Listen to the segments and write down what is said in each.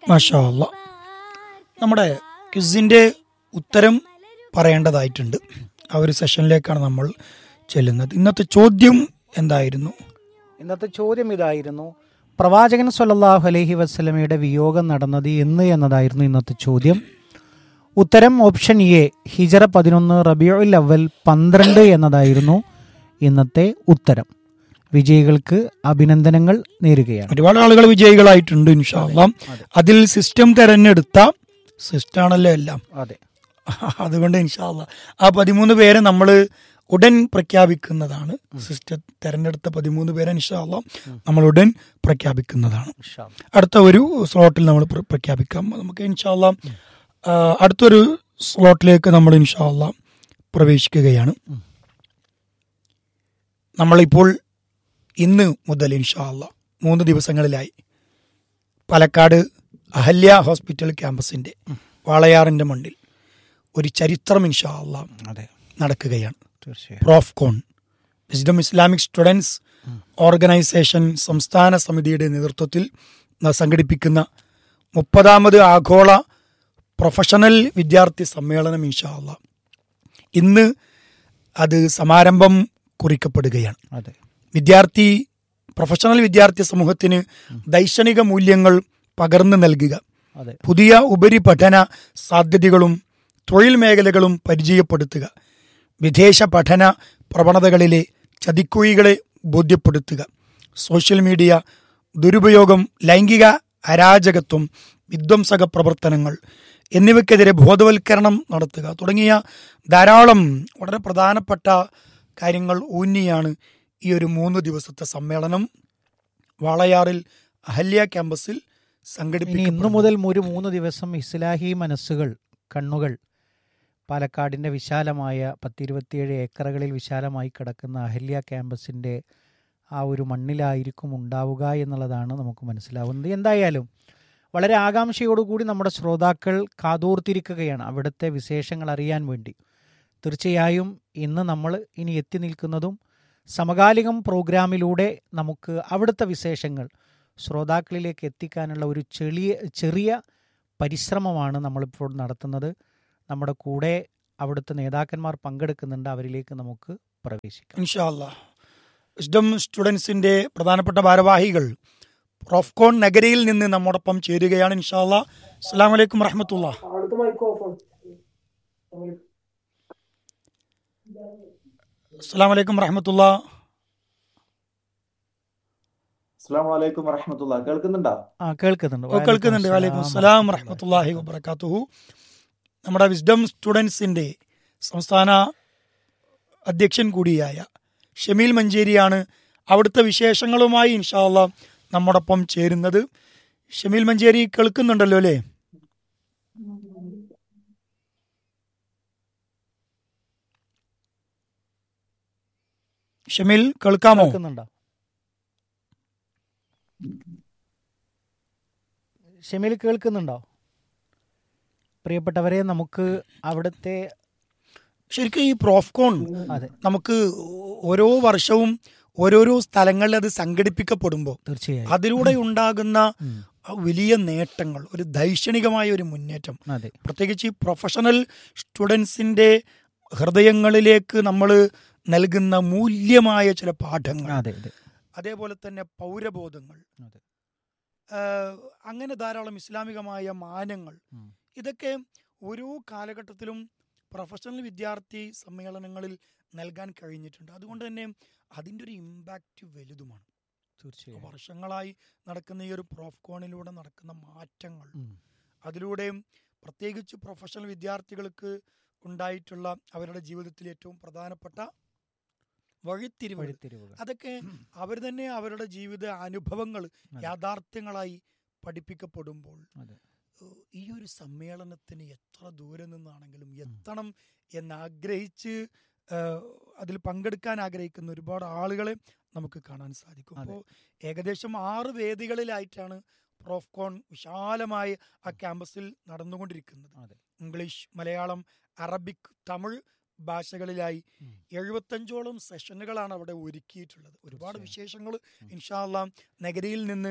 മാഷാ അല്ലാ. നമ്മുടെ ക്വിസിന്റെ ഉത്തരം പറയേണ്ടതായിട്ടുണ്ട് ആ ഒരു സെഷനിലേക്കാണ് നമ്മൾ ചെല്ലുന്നത് ഇന്നത്തെ ചോദ്യം എന്തായിരുന്നു ഇന്നത്തെ ചോദ്യം ഇതായിരുന്നു പ്രവാചകൻ സല്ലല്ലാഹു അലൈഹി വസ്ലമയുടെ വിയോഗം നടന്നത് എന്ന് എന്നതായിരുന്നു ഇന്നത്തെ ചോദ്യം ഉത്തരം ഓപ്ഷൻ എ ഹിജറ പതിനൊന്ന് റബിയുൽ അവൽ പന്ത്രണ്ട് എന്നതായിരുന്നു ഇന്നത്തെ ഉത്തരം വിജയികൾക്ക് അഭിനന്ദനങ്ങൾ നേരുകയാണ് ഒരുപാട് ആളുകൾ വിജയികളായിട്ടുണ്ട് ഇൻഷാല്ല അതെ. അതിൽ സിസ്റ്റം തെരഞ്ഞെടുത്ത സിസ്റ്റാണല്ലോ എല്ലാം അതെ അതുകൊണ്ട് ഇൻഷാല്ല ആ പതിമൂന്ന് പേരെ നമ്മൾ ഉടൻ പ്രഖ്യാപിക്കുന്നതാണ് സിസ്റ്റം തെരഞ്ഞെടുത്ത പതിമൂന്ന് പേരെ ഇൻഷാല്ല നമ്മൾ ഉടൻ പ്രഖ്യാപിക്കുന്നതാണ് അടുത്ത ഒരു സ്ലോട്ടിൽ നമ്മൾ പ്ര- പ്രഖ്യാപിക്കാം നമുക്ക് ഇൻഷാല്ല അടുത്തൊരു സ്ലോട്ടിലേക്ക് നമ്മൾ ഇൻഷാല്ല പ്രവേശിക്കുകയാണ് നമ്മളിപ്പോൾ ഇന്ന് മുതൽ ഇൻഷാല്ല മൂന്ന് ദിവസങ്ങളിലായി പാലക്കാട് അഹല്യ ഹോസ്പിറ്റൽ ക്യാമ്പസിന്റെ വാളയാറിന്റെ മണ്ണിൽ ഒരു ചരിത്രം ഇൻഷാല്ല അതെ നടക്കുകയാണ് തീർച്ചയായും Profcon Wisdom Islamic students organisation സംസ്ഥാന സമിതിയുടെ നേതൃത്വത്തിൽ ന- സംഘടിപ്പിക്കുന്ന മുപ്പതാമത് ആഗോള പ്രൊഫഷണൽ വിദ്യാർത്ഥി സമ്മേളനം ഇൻഷാല്ല ഇന്ന് അത് സമാരംഭം കുറിക്കപ്പെടുകയാണ് അതെ വിദ്യാർത്ഥി പ്രൊഫഷണൽ വിദ്യാർത്ഥി സമൂഹത്തിന് ദൈക്ഷണിക മൂല്യങ്ങൾ പകർന്നു നൽകുക അതെ പുതിയ ഉപരിപഠന സാധ്യതകളും തൊഴിൽ മേഖലകളും പരിചയപ്പെടുത്തുക വിദേശ പഠന പ്രവണതകളിലെ ചതിക്കുഴികളെ ബോധ്യപ്പെടുത്തുക സോഷ്യൽ മീഡിയ ദുരുപയോഗം ലൈംഗിക അരാജകത്വം വിധ്വംസക പ്രവർത്തനങ്ങൾ എന്നിവയ്ക്കെതിരെ ബോധവൽക്കരണം നടത്തുക തുടങ്ങിയ ധാരാളം വളരെ പ്രധാനപ്പെട്ട കാര്യങ്ങൾ ഊന്നിയാണ് ഈ ഒരു മൂന്ന് ദിവസത്തെ സമ്മേളനം വാളയാറിൽ അഹല്യ ക്യാമ്പസിൽ ഇനി ഇന്നു സംഘടിപ്പിക്കും മുതൽ ഒരു മൂന്ന് ദിവസം ഇസ്ലാഹി മനസ്സുകൾ കണ്ണുകൾ പാലക്കാടിൻ്റെ വിശാലമായ പത്തിരുപത്തിയേഴ് ഏക്കറുകളിൽ വിശാലമായി കിടക്കുന്ന അഹല്യ ക്യാമ്പസിൻ്റെ ആ ഒരു മണ്ണിലായിരിക്കും ഉണ്ടാവുക എന്നുള്ളതാണ് നമുക്ക് മനസ്സിലാവുന്നത് എന്തായാലും വളരെ ആകാംക്ഷയോടുകൂടി നമ്മുടെ ശ്രോതാക്കൾ കാതോർത്തിരിക്കുകയാണ് അവിടുത്തെ വിശേഷങ്ങൾ അറിയാൻ വേണ്ടി തീർച്ചയായും ഇന്ന് നമ്മൾ ഇനി എത്തി നിൽക്കുന്നതും സമകാലികം പ്രോഗ്രാമിലൂടെ നമുക്ക് അവിടുത്തെ വിശേഷങ്ങൾ ശ്രോതാക്കളിലേക്ക് എത്തിക്കാനുള്ള ഒരു ചെറിയ ചെറിയ പരിശ്രമമാണ് നമ്മളിപ്പോൾ നടത്തുന്നത് നമ്മുടെ കൂടെ അവിടുത്തെ നേതാക്കന്മാർ പങ്കെടുക്കുന്നുണ്ട് അവരിലേക്ക് നമുക്ക് പ്രവേശിക്കാം ഇൻഷാല്ല വിസ്ഡം സ്റ്റുഡൻസിന്റെ പ്രധാനപ്പെട്ട ഭാരവാഹികൾ റോഫ്കോൺ നഗരയിൽ നിന്ന് നമ്മോടൊപ്പം ചേരുകയാണ് ഇൻഷാല്ല അസ്സാം വലൈക്കും വറഹമത്തുള്ള അസ്സാം വലൈക്കും വറഹമത്തുള്ള അസ്സാം വലൈക്കും വറഹമത്തുള്ള കേൾക്കുന്നുണ്ടോ ആ കേൾക്കുന്നുണ്ട് ഓ, കേൾക്കുന്നുണ്ട് വലൈക്കും അസ്സലാം വറഹമത്തുല്ലാഹി വബർക്കാത്തുഹു നമ്മുടെ വിസ്ഡം സ്റ്റുഡൻസിന്റെ സംസ്ഥാന അധ്യക്ഷൻ കൂടിയായ ഷമീൽ മഞ്ചേരിയാണ് അവിടുത്തെ വിശേഷങ്ങളുമായി ഇൻഷാല്ല നമ്മോടൊപ്പം ചേരുന്നത് ഷമീൽ മഞ്ചേരി കേൾക്കുന്നുണ്ടല്ലോ അല്ലേ ഷമീൽ കേൾക്കാമോ കേൾക്കുന്നുണ്ടോ ഷെമിൽ കേൾക്കുന്നുണ്ടോ പ്രിയപ്പെട്ടവരെ നമുക്ക് അവിടുത്തെ ശരിക്കും ഈ പ്രോഫ്കോൺ അതെ നമുക്ക് ഓരോ വർഷവും ഓരോരോ സ്ഥലങ്ങളിൽ അത് സംഘടിപ്പിക്കപ്പെടുമ്പോൾ തീർച്ചയായും അതിലൂടെ ഉണ്ടാകുന്ന ഉം, ആ വലിയ നേട്ടങ്ങൾ ഒരു ദൈക്ഷണികമായ ഒരു മുന്നേറ്റം അതെ പ്രത്യേകിച്ച് ഈ പ്രൊഫഷണൽ സ്റ്റുഡൻസിന്റെ ഹൃദയങ്ങളിലേക്ക് നമ്മൾ നൽകുന്ന മൂല്യമായ ചില പാഠങ്ങൾ അതെ അതെ അതേപോലെ തന്നെ പൗരബോധങ്ങൾ അതെ. ആഹ് അങ്ങനെ ധാരാളം ഇസ്ലാമികമായ മാനങ്ങൾ ഉം. ഇതൊക്കെ ഓരോ കാലഘട്ടത്തിലും പ്രൊഫഷണൽ വിദ്യാർത്ഥി സമ്മേളനങ്ങളിൽ നൽകാൻ കഴിഞ്ഞിട്ടുണ്ട് അതുകൊണ്ട് തന്നെ അതിൻ്റെ ഒരു ഇമ്പാക്റ്റ് വലുതുമാണ് തീർച്ചയായും വർഷങ്ങളായി നടക്കുന്ന ഈ ഒരു പ്രോഫ്കോണിലൂടെ നടക്കുന്ന മാറ്റങ്ങൾ ഉം, അതിലൂടെ പ്രത്യേകിച്ച് പ്രൊഫഷണൽ വിദ്യാർത്ഥികൾക്ക് ഉണ്ടായിട്ടുള്ള അവരുടെ ജീവിതത്തിൽ ഏറ്റവും പ്രധാനപ്പെട്ട വഴിത്തിരിവുകൾ വഴിത്തിരിവുകൾ അതൊക്കെ അവർ തന്നെ അവരുടെ ജീവിത അനുഭവങ്ങൾ അതെ. യാഥാർത്ഥ്യങ്ങളായി പഠിപ്പിക്കപ്പെടുമ്പോൾ അതെ. ഏഹ് ഈ ഒരു സമ്മേളനത്തിന് എത്ര ദൂരെ നിന്നാണെങ്കിലും എത്തണം എന്നാഗ്രഹിച്ച് ഏഹ് അതിൽ പങ്കെടുക്കാൻ ആഗ്രഹിക്കുന്ന ഒരുപാട് ആളുകളെ നമുക്ക് കാണാൻ സാധിക്കും അതെ. അപ്പോൾ ഏകദേശം ആറ് വേദികളിലായിട്ടാണ് പ്രോഫ്കോൺ വിശാലമായി ആ ക്യാമ്പസിൽ നടന്നുകൊണ്ടിരിക്കുന്നത് അതെ. ഇംഗ്ലീഷ് മലയാളം അറബിക് തമിഴ് ഭാഷകളിലായി ഉം. എഴുപത്തഞ്ചോളം സെഷനുകളാണ് അവിടെ ഒരുക്കിയിട്ടുള്ളത് ഒരുപാട് തീർച്ചയായും. വിശേഷങ്ങൾ ഇൻഷാല്ല നഗരിയിൽ നിന്ന്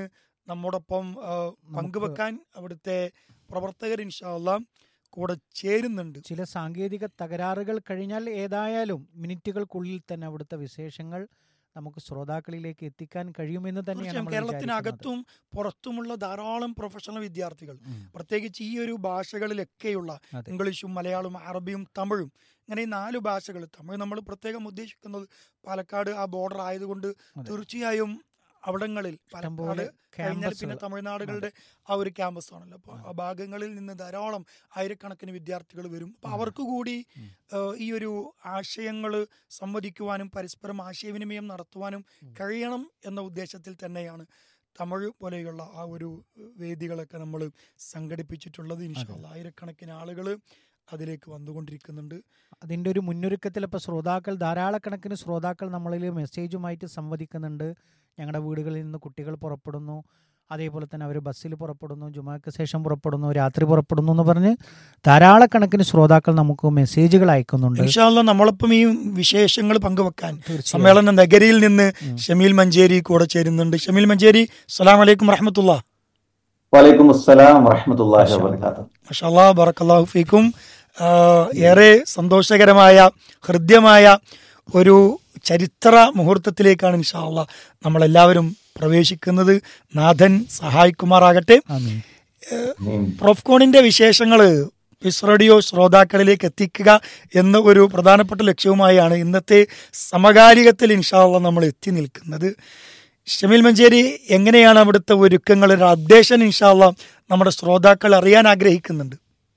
നമ്മോടൊപ്പം ആ, പങ്കുവെക്കാൻ അവിടുത്തെ പ്രവർത്തകർ ഇൻഷാല്ല കൂടെ ചേരുന്നുണ്ട് ചില സാങ്കേതിക തകരാറുകൾ കഴിഞ്ഞാൽ ഏതായാലും മിനിറ്റുകൾക്കുള്ളിൽ തന്നെ അവിടുത്തെ വിശേഷങ്ങൾ നമുക്ക് ശ്രോതാക്കളിലേക്ക് എത്തിക്കാൻ കഴിയുമെന്ന് തന്നെയാണ് തീർച്ചയായും നമ്മൾ വിചാരിക്കുന്നത്. കേരളത്തിനകത്തും പുറത്തുമുള്ള ധാരാളം പ്രൊഫഷണൽ വിദ്യാർത്ഥികൾ ഉം. പ്രത്യേകിച്ച് ഈ ഒരു ഭാഷകളിലൊക്കെയുള്ള അതെ. ഇംഗ്ലീഷും മലയാളവും അറബിയും തമിഴും ഇങ്ങനെ ഈ നാല് ഭാഷകൾ തമിഴ് നമ്മൾ പ്രത്യേകം ഉദ്ദേശിക്കുന്നത് പാലക്കാട് ആ ബോർഡർ ആയതുകൊണ്ട് അതെ. തീർച്ചയായും അവിടങ്ങളിൽ ഇഷ്ടംപോലെ പാലക്കാട് കഴിഞ്ഞാൽ പിന്നെ ക്യാമ്പസുകൾ തമിഴ്നാടുകളുടെ ആ ഒരു ക്യാമ്പസ് ആണല്ലോ അപ്പോൾ ആ ഭാഗങ്ങളിൽ നിന്ന് ധാരാളം ആയിരക്കണക്കിന് വിദ്യാർത്ഥികൾ വരും അപ്പോൾ അവർക്ക് കൂടി ഉം. ഏഹ്, ഈ ഒരു ആശയങ്ങൾ സംവദിക്കുവാനും പരസ്പരം ആശയവിനിമയം നടത്തുവാനും കഴിയണം എന്ന ഉദ്ദേശത്തിൽ തന്നെയാണ് തമിഴ് പോലെയുള്ള ആ ഒരു വേദികളൊക്കെ നമ്മൾ സംഘടിപ്പിച്ചിട്ടുള്ളത് ഇൻഷാല്ല ആയിരക്കണക്കിന് ആളുകൾ അതിലേക്ക് വന്നുകൊണ്ടിരിക്കുന്നുണ്ട് അതിൻ്റെ ഒരു മുന്നൊരുക്കത്തിൽ ഇപ്പോൾ ശ്രോതാക്കൾ ധാരാളക്കണക്കിന് ശ്രോതാക്കൾ നമ്മളിൽ മെസ്സേജുമായിട്ട് സംവദിക്കുന്നുണ്ട് ഞങ്ങളുടെ വീടുകളിൽ നിന്ന് കുട്ടികൾ പുറപ്പെടുന്നു അതേപോലെ തന്നെ അവർ ബസ്സിൽ പുറപ്പെടുന്നു ജുമാക്ക് ശേഷം പുറപ്പെടുന്നു രാത്രി പുറപ്പെടുന്നു എന്ന് പറഞ്ഞ് ധാരാളക്കണക്കിന് ശ്രോതാക്കൾ നമുക്ക് മെസ്സേജുകൾ അയക്കുന്നുണ്ട് ഇൻഷാല്ല നമ്മളിപ്പം ഈ വിശേഷങ്ങൾ പങ്കുവെക്കാൻ തീർച്ചയായും സമ്മേളന നഗരിയിൽ നിന്ന് ഉം. ഷമീൽ മഞ്ചേരി കൂടെ ചേരുന്നുണ്ട് ഷമീൽ മഞ്ചേരി അസ്സലാം വലൈക്കും വറഹമത്തുള്ള വലൈക്കും അസ്സലാം വറഹമത്തുള്ളാഹി മാഷാ വബറകാതുഹു മഷാല്ലാ ബറക്കല്ലാഹു ഫീക്കും ആ, ഏറെ സന്തോഷകരമായ ഹൃദ്യമായ ഒരു ചരിത്ര മുഹൂർത്തത്തിലേക്കാണ് ഇൻഷാല്ല നമ്മളെല്ലാവരും പ്രവേശിക്കുന്നത് നാഥൻ സഹായിക്കുമാറാകട്ടെ ആമീൻ ഉം. പ്രൊഫ്കോണിന്റെ വിശേഷങ്ങൾ പിസ് റേഡിയോ ശ്രോതാക്കളിലേക്ക് എത്തിക്കുക എന്ന ഒരു പ്രധാനപ്പെട്ട ലക്ഷ്യവുമായാണ് ഇന്നത്തെ സമകാലികത്തിൽ ഇൻഷാല്ല നമ്മൾ എത്തി നിൽക്കുന്നത് ഷമീൽ മഞ്ചേരി എങ്ങനെയാണ് അവിടുത്തെ ഒരുക്കങ്ങൾ ഒരു അപ്ഡേഷൻ ഇൻഷാല്ല നമ്മുടെ ശ്രോതാക്കൾ അറിയാൻ ആഗ്രഹിക്കുന്നുണ്ട്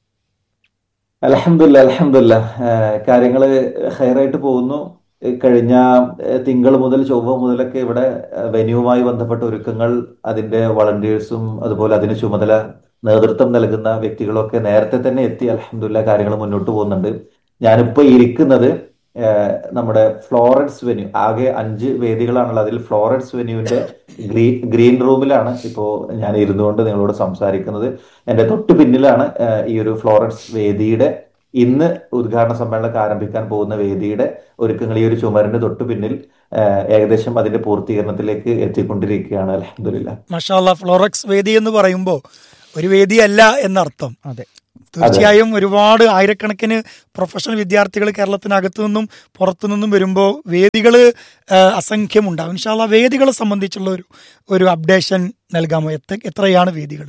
അൽഹംദുലില്ലാ അൽഹംദുലില്ലാ ഏഹ് കാര്യങ്ങള് ഹൈറായിട്ട് പോകുന്നു ഏഹ് കഴിഞ്ഞ ഏഹ് തിങ്കൾ മുതൽ ചൊവ്വ മുതലൊക്കെ ഇവിടെ ഏഹ് വെന്യൂവുമായി ബന്ധപ്പെട്ട ഒരുക്കങ്ങൾ അതിന്റെ വളണ്ടിയേഴ്സും അതുപോലെ അതിന് ചുമതല നേതൃത്വം നൽകുന്ന വ്യക്തികളൊക്കെ നേരത്തെ തന്നെ എത്തി അൽഹംദുലില്ലാ കാര്യങ്ങൾ മുന്നോട്ട് പോകുന്നുണ്ട് ഞാനിപ്പോ ഇരിക്കുന്നത് ഏഹ് നമ്മുടെ ഫ്ലോറൻസ് വെന്യൂ ആകെ അഞ്ച് വേദികളാണുള്ളത് അതിൽ ഫ്ലോറൻസ് വെന്യൂവിന്റെ ഗ്രീൻ ഗ്രീൻ റൂമിലാണ് ഇപ്പോൾ ഞാൻ ഇരുന്നുകൊണ്ട് നിങ്ങളോട് സംസാരിക്കുന്നത് എന്റെ തൊട്ട് പിന്നിലാണ് ഏഹ്, ഈ ഒരു ഫ്ലോറൻസ് വേദിയുടെ ഇന്ന് ഉദ്ഘാടന സമ്മേളനമൊക്കെ ആരംഭിക്കാൻ പോകുന്ന വേദിയുടെ ഒരുക്കങ്ങൾ ഈ ഒരു ചുമരിന്റെ തൊട്ട് പിന്നിൽ ഏഹ്, ഏകദേശം അതിന്റെ പൂർത്തീകരണത്തിലേക്ക് എത്തിക്കൊണ്ടിരിക്കുകയാണ് അലഹമില്ല മഷാല്ല ഫ്ലോറക്സ് വേദി എന്ന് പറയുമ്പോൾ ഒരു വേദിയല്ല എന്നർത്ഥം അതെ തീർച്ചയായും ഒരുപാട് ആയിരക്കണക്കിന് പ്രൊഫഷണൽ വിദ്യാർത്ഥികൾ കേരളത്തിനകത്തു നിന്നും പുറത്തു നിന്നും വരുമ്പോൾ വേദികൾ അസംഖ്യമുണ്ടാവും ഇൻഷാല്ല വേദികളെ സംബന്ധിച്ചുള്ള ഒരു ഒരു അപ്ഡേഷൻ നൽകാമോ എത്ര എത്രയാണ് വേദികൾ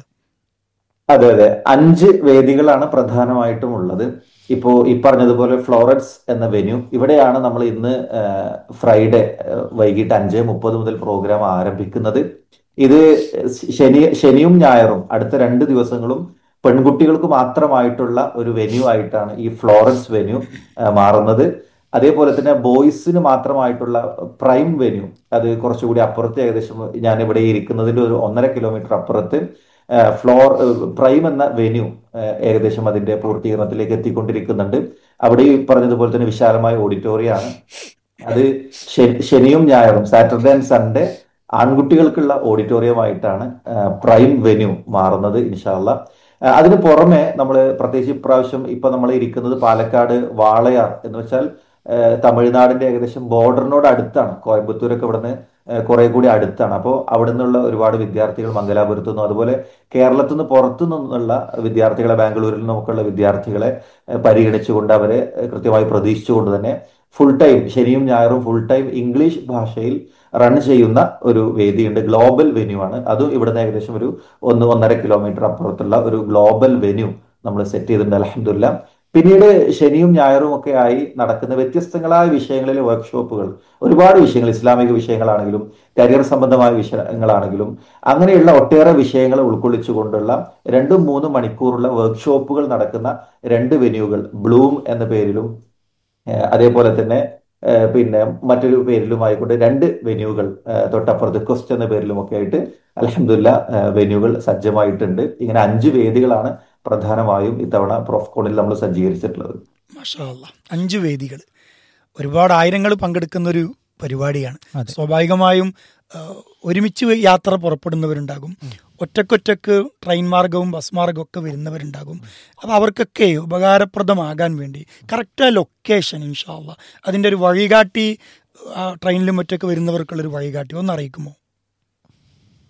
അതെ അതെ അഞ്ച് വേദികളാണ് പ്രധാനമായിട്ടും ഉള്ളത് ഇപ്പോ ഈ പറഞ്ഞതുപോലെ ഫ്ലോറൻസ് എന്ന വെന്യൂ ഇവിടെയാണ് നമ്മൾ ഇന്ന് ഏഹ്, ഫ്രൈഡേ ഏഹ്, വൈകിട്ട് അഞ്ച് മുപ്പത് മുതൽ പ്രോഗ്രാം ആരംഭിക്കുന്നത് ഇത് ശനി ശനിയും ഞായറും അടുത്ത രണ്ട് ദിവസങ്ങളും പെൺകുട്ടികൾക്ക് മാത്രമായിട്ടുള്ള ഒരു വെന്യൂ ആയിട്ടാണ് ഈ ഫ്ലോറൻസ് വെന്യൂ ഏഹ്, മാറുന്നത് അതേപോലെ തന്നെ ബോയ്സിന് മാത്രമായിട്ടുള്ള പ്രൈം വെന്യൂ അത് കുറച്ചുകൂടി അപ്പുറത്ത് ഏകദേശം ഞാൻ ഇവിടെ ഇരിക്കുന്നതിന്റെ ഒരു ഒന്നര കിലോമീറ്റർ അപ്പുറത്ത് ഏഹ് ഫ്ലോർ ഏഹ് പ്രൈം എന്ന വെന്യൂ ഏഹ് ഏകദേശം അതിന്റെ പൂർത്തീകരണത്തിലേക്ക് എത്തിക്കൊണ്ടിരിക്കുന്നുണ്ട് അവിടെ ഈ പറഞ്ഞതുപോലെ തന്നെ വിശാലമായ ഓഡിറ്റോറിയമാണ് അത് ശ- ശനിയും ഞായറും സാറ്റർഡേ ആൻഡ് സൺഡേ ആൺകുട്ടികൾക്കുള്ള ഓഡിറ്റോറിയമായിട്ടാണ് ഏഹ് പ്രൈം വെന്യൂ മാറുന്നത് ഇൻഷാല്ല ഏഹ് അതിന് പുറമെ നമ്മൾ പ്രത്യേകിച്ച് ഇപ്രാവശ്യം ഇപ്പൊ നമ്മൾ ഇരിക്കുന്നത് പാലക്കാട് വാളയാർ എന്ന് വെച്ചാൽ ഏഹ് തമിഴ്നാടിന്റെ ഏകദേശം ബോർഡറിനോട് അടുത്താണ് കോയമ്പത്തൂരൊക്കെ ഇവിടുന്ന് ഏഹ് കുറെ കൂടി അടുത്താണ് അപ്പോൾ അവിടെ നിന്നുള്ള ഒരുപാട് വിദ്യാർത്ഥികൾ മംഗലാപുരത്തു നിന്നും അതുപോലെ കേരളത്തിൽ നിന്ന് പുറത്തു നിന്നുള്ള വിദ്യാർത്ഥികളെ ബാംഗ്ലൂരിൽ നിന്നൊക്കെയുള്ള വിദ്യാർത്ഥികളെ ഏഹ് പരിഗണിച്ചുകൊണ്ട് അവരെ ഏഹ് കൃത്യമായി പ്രതീക്ഷിച്ചുകൊണ്ട് തന്നെ ഫുൾ ടൈം ശനിയും ഞായറും ഫുൾ ടൈം ഇംഗ്ലീഷ് ഭാഷയിൽ റൺ ചെയ്യുന്ന ഒരു വേദിയുണ്ട് ഗ്ലോബൽ വെന്യൂ ആണ് അതും ഇവിടുന്ന് ഏകദേശം ഒരു ഒന്ന് ഒന്നര കിലോമീറ്റർ അപ്പുറത്തുള്ള ഒരു ഗ്ലോബൽ വെന്യൂ നമ്മൾ സെറ്റ് ചെയ്തിട്ടുണ്ട് അലഹമില്ല പിന്നീട് ശനിയും ഞായറും ഒക്കെ ആയി നടക്കുന്ന വ്യത്യസ്തങ്ങളായ വിഷയങ്ങളിലെ വർക്ക്ഷോപ്പുകൾ ഒരുപാട് വിഷയങ്ങൾ ഇസ്ലാമിക വിഷയങ്ങളാണെങ്കിലും കരിയർ സംബന്ധമായ വിഷയങ്ങളാണെങ്കിലും അങ്ങനെയുള്ള ഒട്ടേറെ വിഷയങ്ങൾ ഉൾക്കൊള്ളിച്ചുകൊണ്ടുള്ള രണ്ടും മൂന്നും മണിക്കൂറുള്ള വർക്ക്ഷോപ്പുകൾ നടക്കുന്ന രണ്ട് വെന്യൂകൾ ബ്ലൂം എന്ന പേരിലും ഏഹ് അതേപോലെ തന്നെ ഏഹ് പിന്നെ മറ്റൊരു പേരിലും ആയിക്കൊണ്ട് രണ്ട് വെന്യൂകൾ ഏഹ് തൊട്ടപ്പുറത്ത് ക്വസ്റ്റ് എന്ന പേരിലും ഒക്കെ ആയിട്ട് അലഹമില്ല വെന്യൂകൾ സജ്ജമായിട്ടുണ്ട് ഇങ്ങനെ അഞ്ച് വേദികളാണ് പ്രധാനമായും ഇത്തവണ പ്രൊഫ്കോണിൽ നമ്മൾ സജ്ജീകരിച്ചിട്ടുള്ളത് മാഷാ അല്ലാ. അഞ്ച് വേദികൾ ഒരുപാട് ആയിരങ്ങൾ പങ്കെടുക്കുന്ന ഒരു പരിപാടിയാണ് അതെ. സ്വാഭാവികമായും ആ, ഒരുമിച്ച് യാത്ര പുറപ്പെടുന്നവരുണ്ടാകും ഒറ്റക്കൊറ്റക്ക് ട്രെയിൻ മാർഗവും ബസ് മാർഗവും ഒക്കെ വരുന്നവരുണ്ടാകും അപ്പോൾ അവർക്കൊക്കെ ഉപകാരപ്രദമാകാൻ വേണ്ടി കറക്റ്റ് ലൊക്കേഷൻ ഇൻഷാല്ല അതിൻ്റെ ഒരു വഴികാട്ടി ആ, ട്രെയിനിലും ഒറ്റക്ക് വരുന്നവർക്കുള്ളൊരു വഴികാട്ടി ഒന്ന് അറിയിക്കുമോ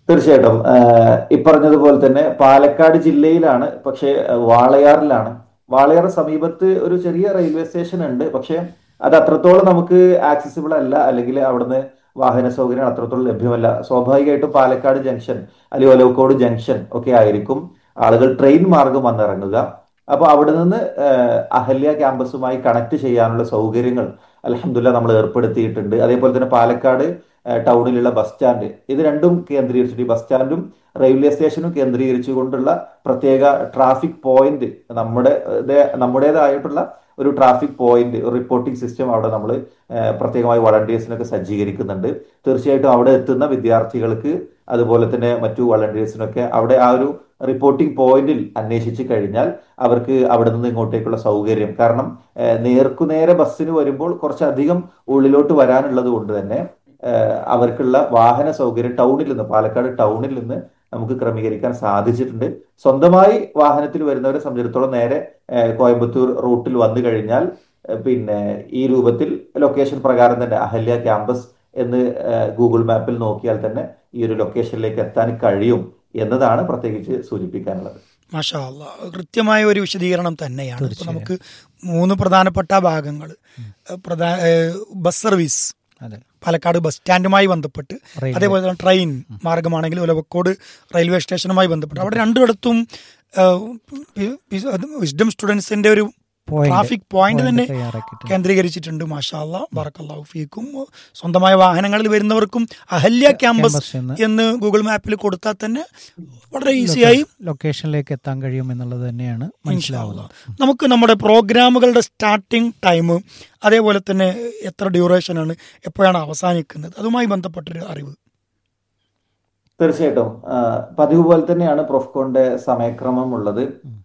തീർച്ചയായിട്ടും ആഹ് ഈ പറഞ്ഞതുപോലെ തന്നെ പാലക്കാട് ജില്ലയിലാണ് പക്ഷേ ആഹ് വാളയാറിലാണ് വാളയാർ സമീപത്ത് ഒരു ചെറിയ റെയിൽവേ സ്റ്റേഷൻ ഉണ്ട് പക്ഷേ അത് അത്രത്തോളം നമുക്ക് ആക്സസിബിൾ അല്ല അല്ലെങ്കിൽ അവിടുന്ന് വാഹന സൗകര്യം അത്രത്തോളം ലഭ്യമല്ല സ്വാഭാവികമായിട്ടും പാലക്കാട് ജംഗ്ഷൻ അല്ലെങ്കിൽ ഒലവക്കോട് ജംഗ്ഷൻ ഒക്കെ ആയിരിക്കും ആളുകൾ ട്രെയിൻ മാർഗം വന്നിറങ്ങുക അപ്പൊ അവിടെ നിന്ന് ആഹ് അഹല്യ ക്യാമ്പസുമായി കണക്ട് ചെയ്യാനുള്ള സൗകര്യങ്ങൾ അലഹമില്ല നമ്മൾ ഏർപ്പെടുത്തിയിട്ടുണ്ട് അതേപോലെ തന്നെ പാലക്കാട് ആഹ് ടൗണിലുള്ള ബസ് സ്റ്റാൻഡ് ഇത് രണ്ടും കേന്ദ്രീകരിച്ചിട്ട് ഈ ബസ് സ്റ്റാൻഡും റെയിൽവേ സ്റ്റേഷനും കേന്ദ്രീകരിച്ചുകൊണ്ടുള്ള പ്രത്യേക ട്രാഫിക് പോയിന്റ് നമ്മുടെ ദേ- നമ്മുടേതായിട്ടുള്ള ഒരു ട്രാഫിക് പോയിന്റ് റിപ്പോർട്ടിംഗ് സിസ്റ്റം അവിടെ നമ്മൾ പ്രത്യേകമായി വളണ്ടിയേഴ്സിനൊക്കെ സജ്ജീകരിക്കുന്നുണ്ട് തീർച്ചയായിട്ടും അവിടെ എത്തുന്ന വിദ്യാർത്ഥികൾക്ക് അതുപോലെ തന്നെ മറ്റു വളണ്ടിയേഴ്സിനൊക്കെ അവിടെ ആ ഒരു റിപ്പോർട്ടിംഗ് പോയിന്റിൽ അന്വേഷിച്ച് കഴിഞ്ഞാൽ അവർക്ക് അവിടെ നിന്ന് ഇങ്ങോട്ടേക്കുള്ള സൗകര്യം കാരണം ഏഹ് നേർക്കുനേരെ ബസ്സിന് വരുമ്പോൾ കുറച്ചധികം ഉള്ളിലോട്ട് വരാനുള്ളത് കൊണ്ട് തന്നെ ഏഹ് അവർക്കുള്ള വാഹന സൗകര്യം ടൗണിൽ നിന്ന് പാലക്കാട് ടൗണിൽ നിന്ന് നമുക്ക് ക്രമീകരിക്കാൻ സാധിച്ചിട്ടുണ്ട് സ്വന്തമായി വാഹനത്തിൽ വരുന്നവരെ സംബന്ധിച്ചിടത്തോളം നേരെ ഏഹ് കോയമ്പത്തൂർ റൂട്ടിൽ വന്നു കഴിഞ്ഞാൽ ഏഹ് പിന്നെ ഈ രൂപത്തിൽ ലൊക്കേഷൻ പ്രകാരം തന്നെ അഹല്യ ക്യാമ്പസ് എന്ന് ഏഹ് ഗൂഗിൾ മാപ്പിൽ നോക്കിയാൽ തന്നെ ഈ ഒരു ലൊക്കേഷനിലേക്ക് എത്താൻ കഴിയും എന്നതാണ് പ്രത്യേകിച്ച് സൂചിപ്പിക്കാനുള്ളത് മാഷാ അല്ലാ കൃത്യമായ ഒരു വിശദീകരണം തന്നെയാണ് ഇപ്പൊ തീർച്ചയായും. നമുക്ക് മൂന്ന് പ്രധാനപ്പെട്ട ഭാഗങ്ങൾ പ്രധാന ഏഹ് ബസ് സർവീസ് അതെ പാലക്കാട് ബസ് സ്റ്റാൻഡുമായി ബന്ധപ്പെട്ട് റെയിൽവേ. അതേപോലെ തന്നെ ട്രെയിൻ മാർഗമാണെങ്കിൽ ഒലവക്കോട് റെയിൽവേ സ്റ്റേഷനുമായി ബന്ധപ്പെട്ട് അവിടെ രണ്ടിടത്തും വിസ്ഡം സ്റ്റുഡൻസിന്റെ ഒരു Point. ട്രാഫിക് പോയിന്റ് Point തന്നെ തയ്യാറാക്കിയിട്ടുണ്ട്. കേന്ദ്രീകരിച്ചിട്ടുണ്ട് മാഷാല്ല ബറക്കല്ലാഹു ഫീക്കും സ്വന്തമായ വാഹനങ്ങളിൽ വരുന്നവർക്കും അഹല്യ ക്യാമ്പസ് ക്യാമ്പസ് എന്ന് എന്ന് ഗൂഗിൾ മാപ്പിൽ കൊടുത്താൽ തന്നെ വളരെ ഈസിയായി ലൊക്കേഷനിലേക്ക് എത്താൻ കഴിയും എന്നുള്ളത് തന്നെയാണ് മനസ്സിലാവുന്നത് നമുക്ക് നമ്മുടെ പ്രോഗ്രാമുകളുടെ സ്റ്റാർട്ടിംഗ് ടൈം അതേപോലെ തന്നെ എത്ര ഡ്യൂറേഷനാണ് എപ്പോഴാണ് അവസാനിക്കുന്നത് അതുമായി ബന്ധപ്പെട്ടൊരു അറിവ് തീർച്ചയായിട്ടും ആ, പതിവ് പോലെ തന്നെയാണ് പ്രൊഫ്കോന്റെ സമയക്രമം ഉള്ളത്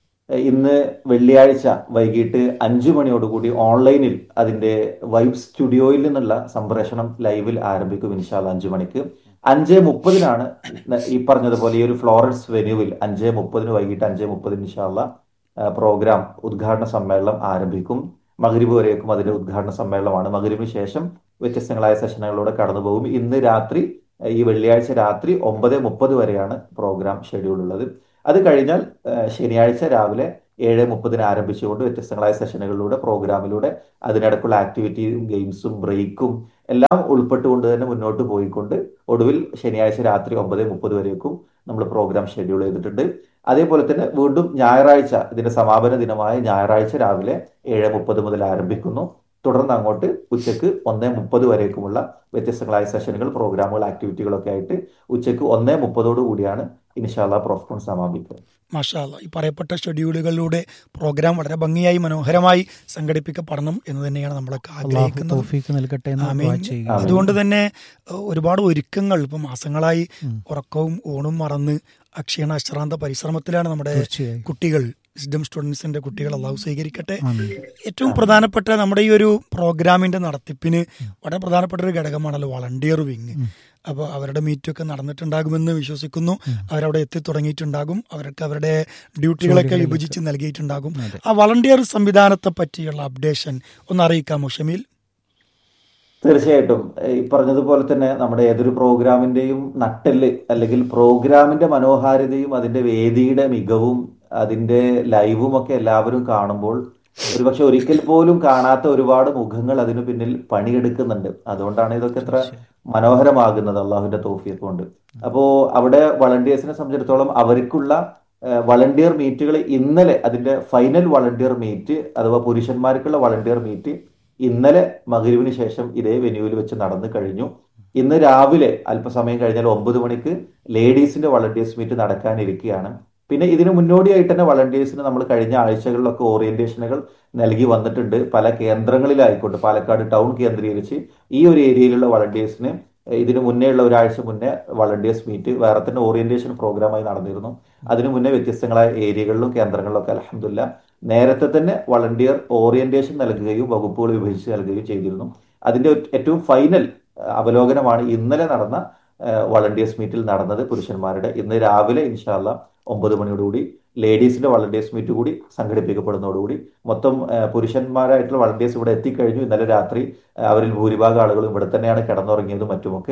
ഇന്ന് വെള്ളിയാഴ്ച വൈകിട്ട് അഞ്ചു മണിയോടുകൂടി ഓൺലൈനിൽ അതിന്റെ വൈബ് സ്റ്റുഡിയോയിൽ നിന്നുള്ള സംപ്രേഷണം ലൈവിൽ ആരംഭിക്കും ഇൻഷാല്ല അഞ്ചു മണിക്ക് അഞ്ച് മുപ്പതിനാണ് ഈ പറഞ്ഞതുപോലെ ഈ ഒരു ഫ്ലോറൻസ് വെന്യൂവിൽ അഞ്ച് മുപ്പതിന് വൈകിട്ട് അഞ്ച് മുപ്പതിന് ഇൻഷാല്ല പ്രോഗ്രാം ഉദ്ഘാടന സമ്മേളനം ആരംഭിക്കും മഗ്രിബ് വരേക്കും അതിന്റെ ഉദ്ഘാടന സമ്മേളനമാണ് മഗ്രിബിന് ശേഷം വ്യത്യസ്തങ്ങളായ സെഷനുകളിലൂടെ കടന്നു പോകും ഇന്ന് രാത്രി ഈ വെള്ളിയാഴ്ച രാത്രി ഒമ്പത് മുപ്പത് വരെയാണ് പ്രോഗ്രാം ഷെഡ്യൂൾ ഉള്ളത് അത് കഴിഞ്ഞാൽ ഏഹ്, ശനിയാഴ്ച രാവിലെ ഏഴ് മുപ്പതിന് ആരംഭിച്ചുകൊണ്ട് വ്യത്യസ്തങ്ങളായ സെഷനുകളിലൂടെ പ്രോഗ്രാമിലൂടെ അതിനിടക്കുള്ള ആക്ടിവിറ്റിയും ഗെയിംസും ബ്രേക്കും എല്ലാം ഉൾപ്പെട്ടുകൊണ്ട് തന്നെ മുന്നോട്ട് പോയിക്കൊണ്ട് ഒടുവിൽ ശനിയാഴ്ച രാത്രി ഒമ്പത് മുപ്പത് വരേക്കും നമ്മൾ പ്രോഗ്രാം ഷെഡ്യൂൾ ചെയ്തിട്ടുണ്ട് അതേപോലെ തന്നെ വീണ്ടും ഞായറാഴ്ച ഇതിന്റെ സമാപന ദിനമായ ഞായറാഴ്ച രാവിലെ ഏഴ് മുപ്പത് മുതൽ ആരംഭിക്കുന്നു തുടർന്ന് അങ്ങോട്ട് ഉച്ചക്ക് ഒന്നേ മുപ്പത് വരേക്കുമുള്ള വ്യത്യസ്തങ്ങളായ സെഷനുകൾ പ്രോഗ്രാമുകൾ ആക്ടിവിറ്റികളൊക്കെ ആയിട്ട് ഉച്ചക്ക് ഒന്നേ മുപ്പതോടു കൂടിയാണ് ഇൻഷാല്ല പ്രോഫ്കോൺ സമാപിക്കുക മാഷാല്ല ഈ പറയപ്പെട്ട ഷെഡ്യൂളുകളിലൂടെ പ്രോഗ്രാം വളരെ ഭംഗിയായി മനോഹരമായി സംഘടിപ്പിക്കപ്പെടണം എന്ന് തന്നെയാണ് നമ്മളൊക്കെ അള്ളാഹു ആഗ്രഹിക്കുന്നത് തൗഫീക്ക് നൽകട്ടെ എന്ന് ആമീൻ. ദുആ ചെയ്യുക അതുകൊണ്ട് തന്നെ ഏഹ്, ഒരുപാട് ഒരുക്കങ്ങൾ ഇപ്പൊ മാസങ്ങളായി ഉം. ഉറക്കവും ഊണും മറന്ന് അക്ഷീണ അശ്രാന്ത പരിശ്രമത്തിലാണ് നമ്മുടെ തീർച്ചയായും കുട്ടികൾ വിസ്ഡം സ്റ്റുഡൻസിന്റെ കുട്ടികൾ അള്ളാഹു സ്വീകരിക്കട്ടെ ആമീൻ. ഏറ്റവും പ്രധാനപ്പെട്ട നമ്മുടെ ഈ ഒരു പ്രോഗ്രാമിന്റെ നടത്തിപ്പിന് വളരെ പ്രധാനപ്പെട്ട ഒരു ഘടകമാണല്ലോ വളണ്ടിയർ വിങ് അപ്പോൾ അവരുടെ മീറ്റൊക്കെ നടന്നിട്ടുണ്ടാകുമെന്ന് വിശ്വസിക്കുന്നു അവരവിടെ എത്തി തുടങ്ങിയിട്ടുണ്ടാകും അവർക്ക് അവരുടെ ഡ്യൂട്ടികളൊക്കെ ജോലികളിലൊക്കെ. വിഭജിച്ച് നൽകിയിട്ടുണ്ടാകും അതെ. ആ വളണ്ടിയർ സംവിധാനത്തെ പറ്റിയുള്ള അപ്ഡേഷൻ ഒന്ന് അറിയിക്കാമോ ഷമീൽ തീർച്ചയായിട്ടും ഈ പറഞ്ഞതുപോലെ തന്നെ നമ്മുടെ ഏതൊരു പ്രോഗ്രാമിന്റെയും നട്ടെല്ല് അല്ലെങ്കിൽ പ്രോഗ്രാമിന്റെ മനോഹാരിതയും അതിന്റെ വേദിയുടെ മികവും അതിന്റെ ലൈവും ഒക്കെ എല്ലാവരും കാണുമ്പോൾ ഒരുപക്ഷെ ഒരിക്കൽ പോലും കാണാത്ത ഒരുപാട് മുഖങ്ങൾ അതിനു പിന്നിൽ പണിയെടുക്കുന്നുണ്ട് അതുകൊണ്ടാണ് ഇതൊക്കെ ഇത്ര മനോഹരമാകുന്നത് അള്ളാഹുവിന്റെ തോഫിയൊക്കെ കൊണ്ട് അപ്പോ അവിടെ വളണ്ടിയേഴ്സിനെ സംബന്ധിച്ചിടത്തോളം അവർക്കുള്ള വളണ്ടിയർ മീറ്റുകൾ ഇന്നലെ അതിന്റെ ഫൈനൽ വളണ്ടിയർ മീറ്റ് അഥവാ പുരുഷന്മാർക്കുള്ള വളണ്ടിയർ മീറ്റ് ഇന്നലെ മകരുവിന് ശേഷം ഇതേ വെന്യൂവിൽ വെച്ച് നടന്നു കഴിഞ്ഞു ഇന്ന് രാവിലെ അല്പസമയം കഴിഞ്ഞാൽ ഒമ്പത് മണിക്ക് ലേഡീസിന്റെ വളണ്ടിയേഴ്സ് മീറ്റ് നടക്കാനിരിക്കുകയാണ് പിന്നെ ഇതിന് മുന്നോടിയായിട്ട് തന്നെ വളണ്ടിയേഴ്സിന് നമ്മൾ കഴിഞ്ഞ ആഴ്ചകളിലൊക്കെ ഓറിയന്റേഷനുകൾ നൽകി വന്നിട്ടുണ്ട് പല കേന്ദ്രങ്ങളിലായിക്കോട്ടെ പാലക്കാട് ടൗൺ കേന്ദ്രീകരിച്ച് ഈ ഒരു ഏരിയയിലുള്ള വളണ്ടിയേഴ്സിന് ഇതിന് മുന്നേ ഉള്ള ഒരാഴ്ച മുന്നേ വളണ്ടിയേഴ്സ് മീറ്റ് വേറെ തന്നെ ഓറിയന്റേഷൻ പ്രോഗ്രാമായി നടന്നിരുന്നു അതിനു മുന്നേ വ്യത്യസ്തങ്ങളായ ഏരിയകളിലും കേന്ദ്രങ്ങളിലൊക്കെ അലഹമില്ല നേരത്തെ തന്നെ വളണ്ടിയർ ഓറിയന്റേഷൻ നൽകുകയും വകുപ്പുകൾ വിഭജിച്ച് നൽകുകയും ചെയ്തിരുന്നു അതിന്റെ ഏറ്റവും ഫൈനൽ അവലോകനമാണ് ഇന്നലെ നടന്ന വളണ്ടിയേഴ്സ് മീറ്റിൽ നടന്നത് പുരുഷന്മാരുടെ ഇന്ന് രാവിലെ ഇൻഷാല്ല ഒമ്പത് മണിയോടുകൂടി ലേഡീസിന്റെ വളണ്ടിയേഴ്സ് മീറ്റ് കൂടി സംഘടിപ്പിക്കപ്പെടുന്നതോടുകൂടി മൊത്തം പുരുഷന്മാരായിട്ടുള്ള വളണ്ടിയേഴ്സ് ഇവിടെ എത്തിക്കഴിഞ്ഞു ഇന്നലെ രാത്രി അവരിൽ ഭൂരിഭാഗം ആളുകളും ഇവിടെ തന്നെയാണ് കിടന്നുറങ്ങിയതും മറ്റുമൊക്കെ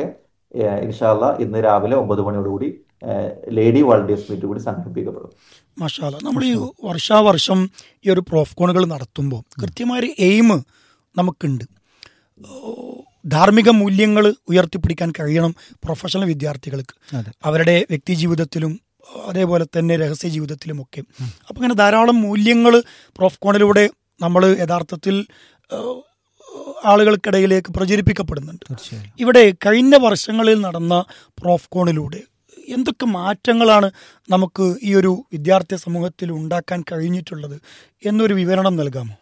ഇൻഷാല്ല ഇന്ന് രാവിലെ ഒമ്പത് മണിയോടുകൂടി ഏഹ്, ലേഡി വാളണ്ടിയേഴ്സ് മീറ്റ് കൂടി സംഘടിപ്പിക്കപ്പെടും മാഷാല നമ്മൾ ഈ വർഷാവർഷം ഈ ഒരു പ്രോഫ്കോണുകൾ നടത്തുമ്പോൾ കൃത്യമായൊരു എയിം നമുക്കുണ്ട് ഓ, ധാർമ്മിക മൂല്യങ്ങൾ ഉയർത്തിപ്പിടിക്കാൻ കഴിയണം പ്രൊഫഷണൽ വിദ്യാർത്ഥികൾക്ക് അതെ അവരുടെ വ്യക്തി ജീവിതത്തിലും അതേപോലെ തന്നെ രഹസ്യ ജീവിതത്തിലുമൊക്കെ അപ്പം ഇങ്ങനെ ധാരാളം മൂല്യങ്ങൾ പ്രോഫ്കോണിലൂടെ നമ്മൾ യഥാർത്ഥത്തിൽ ഏഹ്, ആളുകൾക്കിടയിലേക്ക് പ്രചരിപ്പിക്കപ്പെടുന്നുണ്ട് തീർച്ചയായും ഇവിടെ കഴിഞ്ഞ വർഷങ്ങളിൽ നടന്ന പ്രോഫ്കോണിലൂടെ എന്തൊക്കെ മാറ്റങ്ങളാണ് നമുക്ക് ഈ ഒരു വിദ്യാർത്ഥി സമൂഹത്തിൽ ഉണ്ടാക്കാൻ കഴിഞ്ഞിട്ടുള്ളത് എന്നൊരു വിവരണം നൽകാമോ